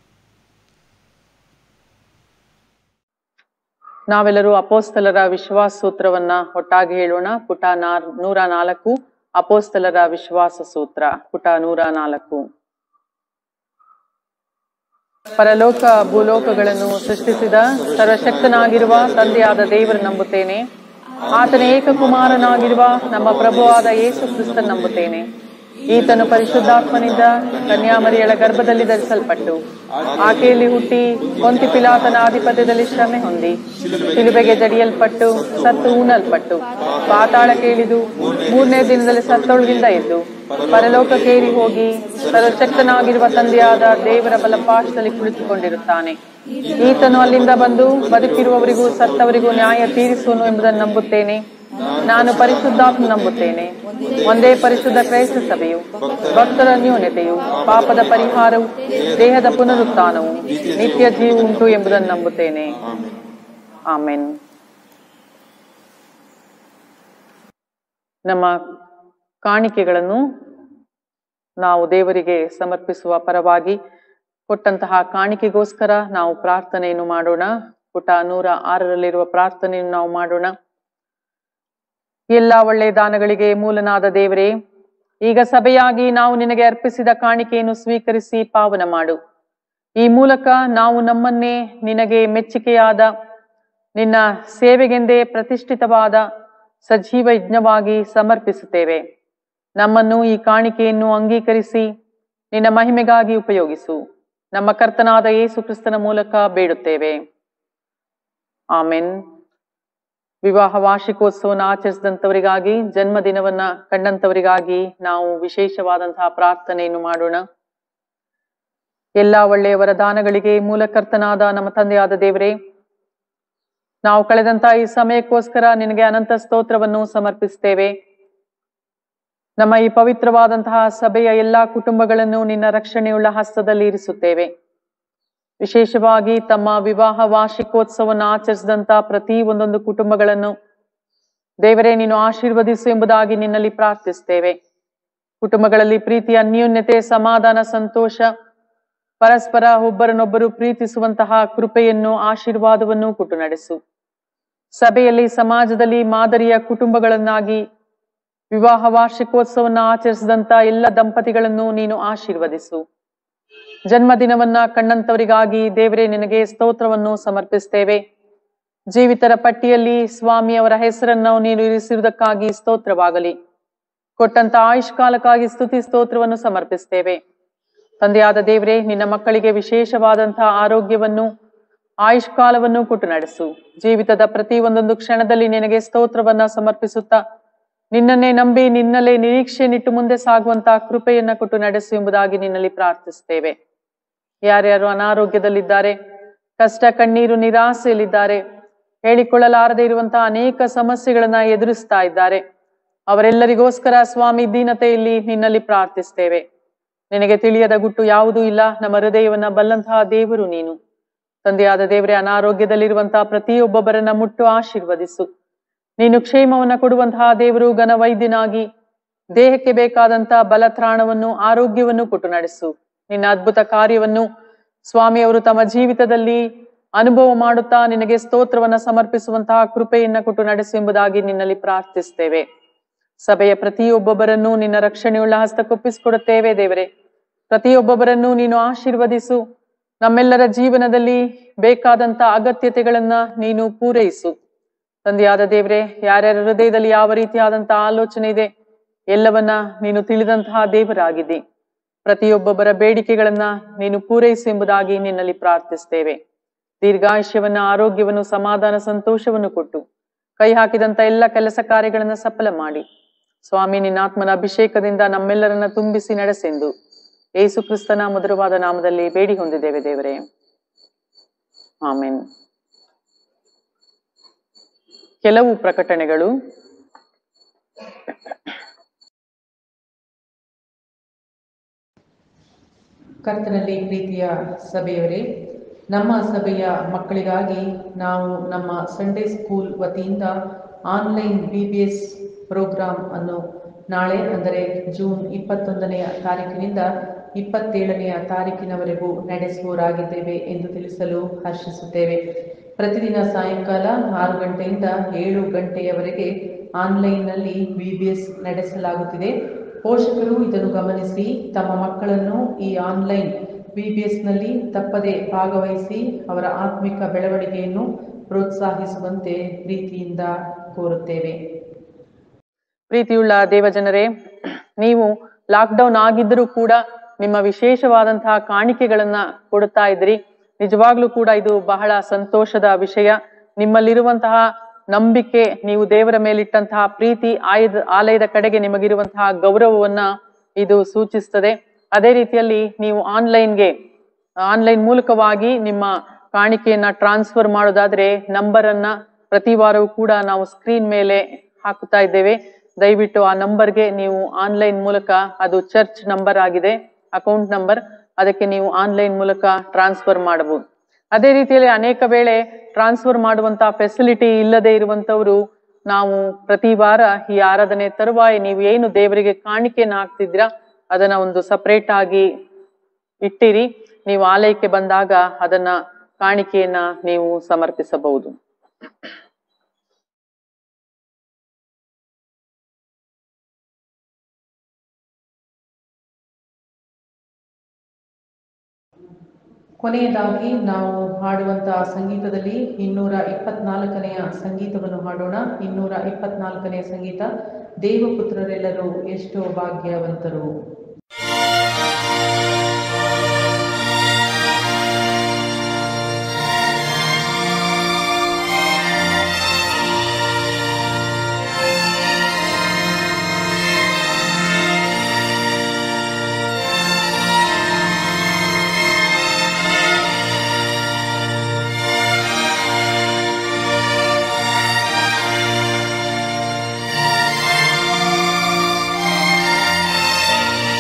A: ನಾವೆಲ್ಲರೂ ಅಪೋಸ್ತಲರ ವಿಶ್ವಾಸ ಸೂತ್ರವನ್ನ ಒಟ್ಟಾಗಿ ಹೇಳೋಣ ಪುಟ ನಾರ್ ನೂರ ನಾಲ್ಕು ಅಪೋಸ್ತಲರ ವಿಶ್ವಾಸ ಸೂತ್ರ ಪುಟ ನೂರ ನಾಲ್ಕು ಪರಲೋಕ ಭೂಲೋಕಗಳನ್ನು ಸೃಷ್ಟಿಸಿದ ಸರ್ವಶಕ್ತನಾಗಿರುವ ತಂದೆಯಾದ ದೇವರು ನಂಬುತ್ತೇನೆ ಆತನ ಏಕಕುಮಾರನಾಗಿರುವ ನಮ್ಮ ಪ್ರಭುವಾದ ಯೇಸು ಕ್ರಿಸ್ತನ್ ನಂಬುತ್ತೇನೆ ಈತನು ಪರಿಶುದ್ಧಾತ್ಮನಿಂದ ಕನ್ಯಾಮರಿಯಳ ಗರ್ಭದಲ್ಲಿ ಧರಿಸಲ್ಪಟ್ಟು ಆಕೆಯಲ್ಲಿ ಹುಟ್ಟಿ ಕೊಂತಿ ಪಿಲಾತನ ಆಧಿಪತ್ಯದಲ್ಲಿ ಶ್ರಮೆ ಹೊಂದಿ ಶಿಲುಬೆಗೆ ಜಡಿಯಲ್ಪಟ್ಟು ಸತ್ತು ಊನಲ್ಪಟ್ಟು ಪಾತಾಳಕ್ಕೆ ಇಳಿದು ಮೂರನೇ ದಿನದಲ್ಲಿ ಸತ್ತೊಳಗಿಂದ ಎದ್ದು ಪರಲೋಕಕ್ಕೇರಿ ಹೋಗಿ ಸರ್ವಶಕ್ತನಾಗಿರುವ ತಂದೆಯಾದ ದೇವರ ಬಲಪಾಶದಲ್ಲಿ ಕುಳಿತುಕೊಂಡಿರುತ್ತಾನೆ ಈತನು ಅಲ್ಲಿಂದ ಬಂದು ಬದುಕಿರುವವರಿಗೂ ಸತ್ತವರಿಗೂ ನ್ಯಾಯ ತೀರಿಸುವನು ಎಂಬುದನ್ನು ನಂಬುತ್ತೇನೆ ನಾನು ಪರಿಶುದ್ಧಾತ್ಮ ನಂಬುತ್ತೇನೆ ಒಂದೇ ಪರಿಶುದ್ಧ ಕ್ರೈಸ್ತ ಸಭೆಯು ಭಕ್ತರ ನ್ಯೂನತೆಯು ಪಾಪದ ಪರಿಹಾರವು ದೇಹದ ಪುನರುತ್ಥಾನವು ನಿತ್ಯ ಜೀವ ಉಂಟು ಎಂಬುದನ್ನು ನಂಬುತ್ತೇನೆ ಆಮೆನ್ ನಮ್ಮ ಕಾಣಿಕೆಗಳನ್ನು ನಾವು ದೇವರಿಗೆ ಸಮರ್ಪಿಸುವ ಪರವಾಗಿ ಕೊಟ್ಟಂತಹ ಕಾಣಿಕೆಗೋಸ್ಕರ ನಾವು ಪ್ರಾರ್ಥನೆಯನ್ನು ಮಾಡೋಣ ಪುಟ ನೂರ ಆರರಲ್ಲಿರುವ ಪ್ರಾರ್ಥನೆಯನ್ನು ನಾವು ಮಾಡೋಣ ಎಲ್ಲ ಒಳ್ಳೆಯ ದಾನಗಳಿಗೆ ಮೂಲನಾದ ದೇವರೇ ಈಗ ಸಭೆಯಾಗಿ ನಾವು ನಿನಗೆ ಅರ್ಪಿಸಿದ ಕಾಣಿಕೆಯನ್ನು ಸ್ವೀಕರಿಸಿ ಪಾವನ ಮಾಡು ಈ ಮೂಲಕ ನಾವು ನಮ್ಮನ್ನೇ ನಿನಗೆ ಮೆಚ್ಚುಗೆಯಾದ ನಿನ್ನ ಸೇವೆಗೆಂದೇ ಪ್ರತಿಷ್ಠಿತವಾದ ಸಜೀವ ಯಜ್ಞವಾಗಿ ಸಮರ್ಪಿಸುತ್ತೇವೆ ನಮ್ಮನ್ನು ಈ ಕಾಣಿಕೆಯನ್ನು ಅಂಗೀಕರಿಸಿ ನಿನ್ನ ಮಹಿಮೆಗಾಗಿ ಉಪಯೋಗಿಸು ನಮ್ಮ ಕರ್ತನಾದ ಯೇಸು ಕ್ರಿಸ್ತನ ಮೂಲಕ ಬೇಡುತ್ತೇವೆ ಆಮೆನ್ ವಿವಾಹ ವಾರ್ಷಿಕೋತ್ಸವನ ಆಚರಿಸಿದಂಥವರಿಗಾಗಿ ಜನ್ಮದಿನವನ್ನ ಕಂಡಂತವರಿಗಾಗಿ ನಾವು ವಿಶೇಷವಾದಂತಹ ಪ್ರಾರ್ಥನೆಯನ್ನು ಮಾಡೋಣ ಎಲ್ಲ ಒಳ್ಳೆಯ ವರದಾನಗಳಿಗೆ ಮೂಲಕರ್ತನಾದ ನಮ್ಮ ತಂದೆಯಾದ ದೇವರೇ ನಾವು ಕಳೆದಂತಹ ಈ ಸಮಯಕ್ಕೋಸ್ಕರ ನಿನಗೆ ಅನಂತ ಸ್ತೋತ್ರವನ್ನು ಸಮರ್ಪಿಸ್ತೇವೆ ನಮ್ಮ ಈ ಪವಿತ್ರವಾದಂತಹ ಸಭೆಯ ಎಲ್ಲಾ ಕುಟುಂಬಗಳನ್ನು ನಿನ್ನ ರಕ್ಷಣೆಯುಳ್ಳ ಹಸ್ತದಲ್ಲಿ ಇರಿಸುತ್ತೇವೆ ವಿಶೇಷವಾಗಿ ತಮ್ಮ ವಿವಾಹ ವಾರ್ಷಿಕೋತ್ಸವವನ್ನು ಆಚರಿಸಿದಂತ ಪ್ರತಿ ಒಂದೊಂದು ಕುಟುಂಬಗಳನ್ನು ದೇವರೇ ನೀನು ಆಶೀರ್ವದಿಸು ಎಂಬುದಾಗಿ ನಿನ್ನಲ್ಲಿ ಪ್ರಾರ್ಥಿಸ್ತೇವೆ ಕುಟುಂಬಗಳಲ್ಲಿ ಪ್ರೀತಿ ಅನ್ಯೋನ್ಯತೆ ಸಮಾಧಾನ ಸಂತೋಷ ಪರಸ್ಪರ ಒಬ್ಬರನ್ನೊಬ್ಬರು ಪ್ರೀತಿಸುವಂತಹ ಕೃಪೆಯನ್ನು ಆಶೀರ್ವಾದವನ್ನು ಕೊಟ್ಟು ನಡೆಸು ಸಭೆಯಲ್ಲಿ ಸಮಾಜದಲ್ಲಿ ಮಾದರಿಯ ಕುಟುಂಬಗಳನ್ನಾಗಿ ವಿವಾಹ ವಾರ್ಷಿಕೋತ್ಸವನ್ನ ಆಚರಿಸಿದಂತ ಎಲ್ಲ ದಂಪತಿಗಳನ್ನು ನೀನು ಆಶೀರ್ವದಿಸು ಜನ್ಮದಿನವನ್ನ ಕಂಡಂತವರಿಗಾಗಿ ದೇವರೇ ನಿನಗೆ ಸ್ತೋತ್ರವನ್ನು ಸಮರ್ಪಿಸ್ತೇವೆ ಜೀವಿತರ ಪಟ್ಟಿಯಲ್ಲಿ ಸ್ವಾಮಿಯವರ ಹೆಸರನ್ನು ನೀನು ಇರಿಸಿರುವುದಕ್ಕಾಗಿ ಸ್ತೋತ್ರವಾಗಲಿ ಕೊಟ್ಟಂತ ಆಯುಷ್ಕಾಲಕ್ಕಾಗಿ ಸ್ತುತಿ ಸ್ತೋತ್ರವನ್ನು ಸಮರ್ಪಿಸ್ತೇವೆ ತಂದೆಯಾದ ದೇವರೇ ನಿನ್ನ ಮಕ್ಕಳಿಗೆ ವಿಶೇಷವಾದಂತಹ ಆರೋಗ್ಯವನ್ನು ಆಯುಷ್ಕಾಲವನ್ನು ಕೊಟ್ಟು ನಡೆಸು ಜೀವಿತದ ಪ್ರತಿ ಒಂದೊಂದು ಕ್ಷಣದಲ್ಲಿ ನಿನಗೆ ಸ್ತೋತ್ರವನ್ನ ಸಮರ್ಪಿಸುತ್ತಾ ನಿನ್ನನ್ನೇ ನಂಬಿ ನಿನ್ನಲ್ಲೇ ನಿರೀಕ್ಷೆ ನಿಟ್ಟು ಮುಂದೆ ಸಾಗುವಂತಹ ಕೃಪೆಯನ್ನ ಕೊಟ್ಟು ನಡೆಸು ಎಂಬುದಾಗಿ ನಿನ್ನಲ್ಲಿ ಪ್ರಾರ್ಥಿಸ್ತೇವೆ ಯಾರ್ಯಾರು ಅನಾರೋಗ್ಯದಲ್ಲಿದ್ದಾರೆ ಕಷ್ಟ ಕಣ್ಣೀರು ನಿರಾಸೆಯಲ್ಲಿದ್ದಾರೆ ಹೇಳಿಕೊಳ್ಳಲಾರದೆ ಇರುವಂತಹ ಅನೇಕ ಸಮಸ್ಯೆಗಳನ್ನ ಎದುರಿಸ್ತಾ ಇದ್ದಾರೆ ಅವರೆಲ್ಲರಿಗೋಸ್ಕರ ಸ್ವಾಮಿ ದೀನತೆಯಲ್ಲಿ ನಿನ್ನಲ್ಲಿ ಪ್ರಾರ್ಥಿಸ್ತೇವೆ ನಿನಗೆ ತಿಳಿಯದ ಗುಟ್ಟು ಯಾವುದೂ ಇಲ್ಲ ನಮ್ಮ ಹೃದಯವನ್ನ ಬಲ್ಲಂತಹ ದೇವರು ನೀನು ತಂದೆಯಾದ ದೇವರೇ ಅನಾರೋಗ್ಯದಲ್ಲಿರುವಂತಹ ಪ್ರತಿಯೊಬ್ಬೊಬ್ಬರನ್ನ ಮುಟ್ಟು ಆಶೀರ್ವದಿಸು ನೀನು ಕ್ಷೇಮವನ್ನ ಕೊಡುವಂತಹ ದೇವರು ಘನವೈದ್ಯನಾಗಿ ದೇಹಕ್ಕೆ ಬೇಕಾದಂತ ಬಲತ್ರಾಣವನ್ನು ಆರೋಗ್ಯವನ್ನು ಕೊಟ್ಟು ನಡೆಸು ನಿನ್ನ ಅದ್ಭುತ ಕಾರ್ಯವನ್ನು ಸ್ವಾಮಿಯವರು ತಮ್ಮ ಜೀವಿತದಲ್ಲಿ ಅನುಭವ ಮಾಡುತ್ತಾ ನಿನಗೆ ಸ್ತೋತ್ರವನ್ನ ಸಮರ್ಪಿಸುವಂತಹ ಕೃಪೆಯನ್ನ ಕೊಟ್ಟು ನಡೆಸು ಎಂಬುದಾಗಿ ನಿನ್ನಲ್ಲಿ ಪ್ರಾರ್ಥಿಸ್ತೇವೆ ಸಭೆಯ ಪ್ರತಿಯೊಬ್ಬೊಬ್ಬರನ್ನು ನಿನ್ನ ರಕ್ಷಣೆಯುಳ್ಳ ಹಸ್ತಕ್ಕೊಪ್ಪಿಸಿಕೊಡುತ್ತೇವೆ ದೇವರೇ ಪ್ರತಿಯೊಬ್ಬೊಬ್ಬರನ್ನು ನೀನು ಆಶೀರ್ವದಿಸು ನಮ್ಮೆಲ್ಲರ ಜೀವನದಲ್ಲಿ ಬೇಕಾದಂತ ಅಗತ್ಯತೆಗಳನ್ನ ನೀನು ಪೂರೈಸು ತಂದೆಯಾದ ದೇವರೇ ಯಾರ್ಯಾರ ಹೃದಯದಲ್ಲಿ ಯಾವ ರೀತಿಯಾದಂತಹ ಆಲೋಚನೆ ಇದೆ ಎಲ್ಲವನ್ನ ನೀನು ತಿಳಿದಂತಹ ದೇವರಾಗಿದ್ದಿ ಪ್ರತಿಯೊಬ್ಬೊಬ್ಬರ ಬೇಡಿಕೆಗಳನ್ನ ನೀನು ಪೂರೈಸು ಎಂಬುದಾಗಿ ನಿನ್ನಲ್ಲಿ ಪ್ರಾರ್ಥಿಸ್ತೇವೆ ದೀರ್ಘಾಯುಷ್ಯವನ್ನ ಆರೋಗ್ಯವನ್ನು ಸಮಾಧಾನ ಸಂತೋಷವನ್ನು ಕೊಟ್ಟು ಕೈ ಹಾಕಿದಂತ ಎಲ್ಲ ಕೆಲಸ ಕಾರ್ಯಗಳನ್ನ ಸಫಲ ಮಾಡಿ ಸ್ವಾಮಿ ನಿನ್ನಾತ್ಮನ ಅಭಿಷೇಕದಿಂದ ನಮ್ಮೆಲ್ಲರನ್ನ ತುಂಬಿಸಿ ನಡೆಸೆಂದು ಏಸು ಕ್ರಿಸ್ತನ ಮಧುರವಾದ ನಾಮದಲ್ಲಿ ಬೇಡಿ ಹೊಂದಿದ್ದೇವೆ ದೇವರೇ ಆಮೇನ್ ಕೆಲವು ಪ್ರಕಟಣೆಗಳು
E: ಕರ್ತನಲ್ಲಿ ಪ್ರೀತಿಯ ಸಭೆಯವರೇ ನಮ್ಮ ಸಭೆಯ ಮಕ್ಕಳಿಗಾಗಿ ನಾವು ನಮ್ಮ ಸಂಡೇ ಸ್ಕೂಲ್ ವತಿಯಿಂದ online B B S programme ಅನ್ನು ನಾಳೆ ಅಂದರೆ ಜೂನ್ ಇಪ್ಪತ್ತೊಂದನೆಯ ತಾರೀಕಿನಿಂದ ಇಪ್ಪತ್ತೇಳನೆಯ ತಾರೀಕಿನವರೆಗೂ ನಡೆಸುವವರಾಗಿದ್ದೇವೆ ಎಂದು ತಿಳಿಸಲು ಹರ್ಷಿಸುತ್ತೇವೆ ಪ್ರತಿದಿನ ಸಾಯಂಕಾಲ ಆರು ಗಂಟೆಯಿಂದ ಏಳು ಗಂಟೆಯವರೆಗೆ ಆನ್ಲೈನ್ನಲ್ಲಿ ಬಿ ಬಿ ಎಸ್ ನಡೆಸಲಾಗುತ್ತಿದೆ ಪೋಷಕರು ಇದನ್ನು ಗಮನಿಸಿ ತಮ್ಮ ಮಕ್ಕಳನ್ನು ಈ ಆನ್ಲೈನ್ ಬಿ ಬಿ ಎಸ್ನಲ್ಲಿ ತಪ್ಪದೆ ಭಾಗವಹಿಸಿ ಅವರ ಆತ್ಮಿಕ ಬೆಳವಣಿಗೆಯನ್ನು ಪ್ರೋತ್ಸಾಹಿಸುವಂತೆ ಪ್ರೀತಿಯಿಂದ ಕೋರುತ್ತೇವೆ
A: ಪ್ರೀತಿಯುಳ್ಳ ದೇವಜನರೇ ನೀವು ಲಾಕ್ಡೌನ್ ಆಗಿದ್ದರೂ ಕೂಡ ನಿಮ್ಮ ವಿಶೇಷವಾದಂತಹ ಕಾಣಿಕೆಗಳನ್ನ ಕೊಡುತ್ತಾ ಇದ್ರಿ ನಿಜವಾಗ್ಲೂ ಕೂಡ ಇದು ಬಹಳ ಸಂತೋಷದ ವಿಷಯ ನಿಮ್ಮಲ್ಲಿರುವಂತಹ ನಂಬಿಕೆ ನೀವು ದೇವರ ಮೇಲಿಟ್ಟಂತಹ ಪ್ರೀತಿ ಆಯದ ಆಲಯದ ಕಡೆಗೆ ನಿಮಗಿರುವಂತಹ ಗೌರವವನ್ನ ಇದು ಸೂಚಿಸ್ತದೆ ಅದೇ ರೀತಿಯಲ್ಲಿ ನೀವು ಆನ್ಲೈನ್ಗೆ ಆನ್ಲೈನ್ ಮೂಲಕವಾಗಿ ನಿಮ್ಮ ಕಾಣಿಕೆಯನ್ನ ಟ್ರಾನ್ಸ್ಫರ್ ಮಾಡೋದಾದ್ರೆ ನಂಬರ್ ಅನ್ನ ಪ್ರತಿ ವಾರವೂ ಕೂಡ ನಾವು ಸ್ಕ್ರೀನ್ ಮೇಲೆ ಹಾಕುತ್ತಾ ಇದ್ದೇವೆ ದಯವಿಟ್ಟು ಆ ನಂಬರ್ಗೆ ನೀವು ಆನ್ಲೈನ್ ಮೂಲಕ ಅದು ಚರ್ಚ್ ನಂಬರ್ ಆಗಿದೆ ಅಕೌಂಟ್ ನಂಬರ್ ಅದಕ್ಕೆ ನೀವು ಆನ್ಲೈನ್ ಮೂಲಕ ಟ್ರಾನ್ಸ್ಫರ್ ಮಾಡಬಹುದು ಅದೇ ರೀತಿಯಲ್ಲಿ ಅನೇಕ ವೇಳೆ ಟ್ರಾನ್ಸ್ಫರ್ ಮಾಡುವಂತಹ ಫೆಸಿಲಿಟಿ ಇಲ್ಲದೆ ಇರುವಂತವರು ನಾವು ಪ್ರತಿ ವಾರ ಈ ಆರಾಧನೆ ತರುವಾಯ ನೀವು ಏನು ದೇವರಿಗೆ ಕಾಣಿಕೆಯನ್ನು ಹಾಕ್ತಿದ್ದೀರಾ ಅದನ್ನ ಒಂದು ಸಪರೇಟ್ ಆಗಿ ಇಟ್ಟಿರಿ ನೀವು ಆಲಯಕ್ಕೆ ಬಂದಾಗ ಅದನ್ನ ಕಾಣಿಕೆಯನ್ನ ನೀವು ಸಮರ್ಪಿಸಬಹುದು
E: ಕೊನೆಯದಾಗಿ ನಾವು ಹಾಡುವಂತಹ ಸಂಗೀತದಲ್ಲಿ ಇನ್ನೂರ ಇಪ್ಪತ್ನಾಲ್ಕನೆಯ ಸಂಗೀತವನ್ನು ಹಾಡೋಣ ಇನ್ನೂರ ಇಪ್ಪತ್ನಾಲ್ಕನೆಯ ಸಂಗೀತ ದೇವಪುತ್ರರೆಲ್ಲರೂ ಎಷ್ಟೋ ಭಾಗ್ಯವಂತರು
C: ಿ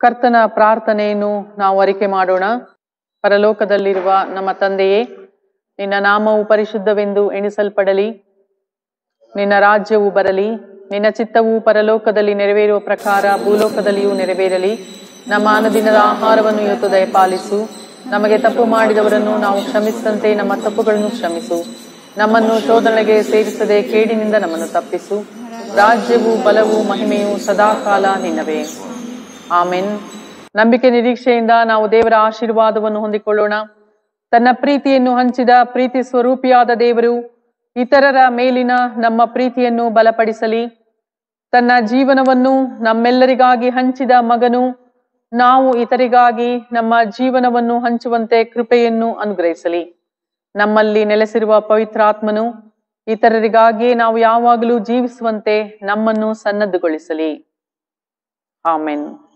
A: ಕರ್ತನ ಪ್ರಾರ್ಥನೆಯನ್ನು ನಾವು ಅರಿಕೆ ಮಾಡೋಣ ಪರಲೋಕದಲ್ಲಿರುವ ನಮ್ಮ ತಂದೆಯೇ ನಿನ್ನ ನಾಮವು ಪರಿಶುದ್ಧವೆಂದು ಎಣಿಸಲ್ಪಡಲಿ ನಿನ್ನ ರಾಜ್ಯವು ಬರಲಿ ನಿನ್ನ ಚಿತ್ತವು ಪರಲೋಕದಲ್ಲಿ ನೆರವೇರುವ ಪ್ರಕಾರ ಭೂಲೋಕದಲ್ಲಿಯೂ ನೆರವೇರಲಿ ನಮ್ಮ ಅನುದಿನದ ಆಹಾರವನ್ನು ಇವತ್ತು ದಯಪಾಲಿಸು ನಮಗೆ ತಪ್ಪು ಮಾಡಿದವರನ್ನು ನಾವು ಕ್ಷಮಿಸಿದಂತೆ ನಮ್ಮ ತಪ್ಪುಗಳನ್ನು ಕ್ಷಮಿಸು ನಮ್ಮನ್ನು ಶೋಧನೆಗೆ ಸೇರಿಸದೆ ಕೇಡಿನಿಂದ ನಮ್ಮನ್ನು ತಪ್ಪಿಸು ರಾಜ್ಯವು ಬಲವು ಮಹಿಮೆಯು ಸದಾಕಾಲ ನಿನ್ನವೇ ಆಮೆನ್ ನಂಬಿಕೆ ನಿರೀಕ್ಷೆಯಿಂದ ನಾವು ದೇವರ ಆಶೀರ್ವಾದವನ್ನು ಹೊಂದಿಕೊಳ್ಳೋಣ ತನ್ನ ಪ್ರೀತಿಯನ್ನು ಹಂಚಿದ ಪ್ರೀತಿ ಸ್ವರೂಪಿಯಾದ ದೇವರು ಇತರರ ಮೇಲಿನ ನಮ್ಮ ಪ್ರೀತಿಯನ್ನು ಬಲಪಡಿಸಲಿ ತನ್ನ ಜೀವನವನ್ನು ನಮ್ಮೆಲ್ಲರಿಗಾಗಿ ಹಂಚಿದ ಮಗನು ನಾವು ಇತರಿಗಾಗಿ ನಮ್ಮ ಜೀವನವನ್ನು ಹಂಚುವಂತೆ ಕೃಪೆಯನ್ನು ಅನುಗ್ರಹಿಸಲಿ ನಮ್ಮಲ್ಲಿ ನೆಲೆಸಿರುವ ಪವಿತ್ರಾತ್ಮನು ಇತರರಿಗಾಗಿ ನಾವು ಯಾವಾಗಲೂ ಜೀವಿಸುವಂತೆ ನಮ್ಮನ್ನು ಸನ್ನದ್ಧಗೊಳಿಸಲಿ ಆಮೆನ್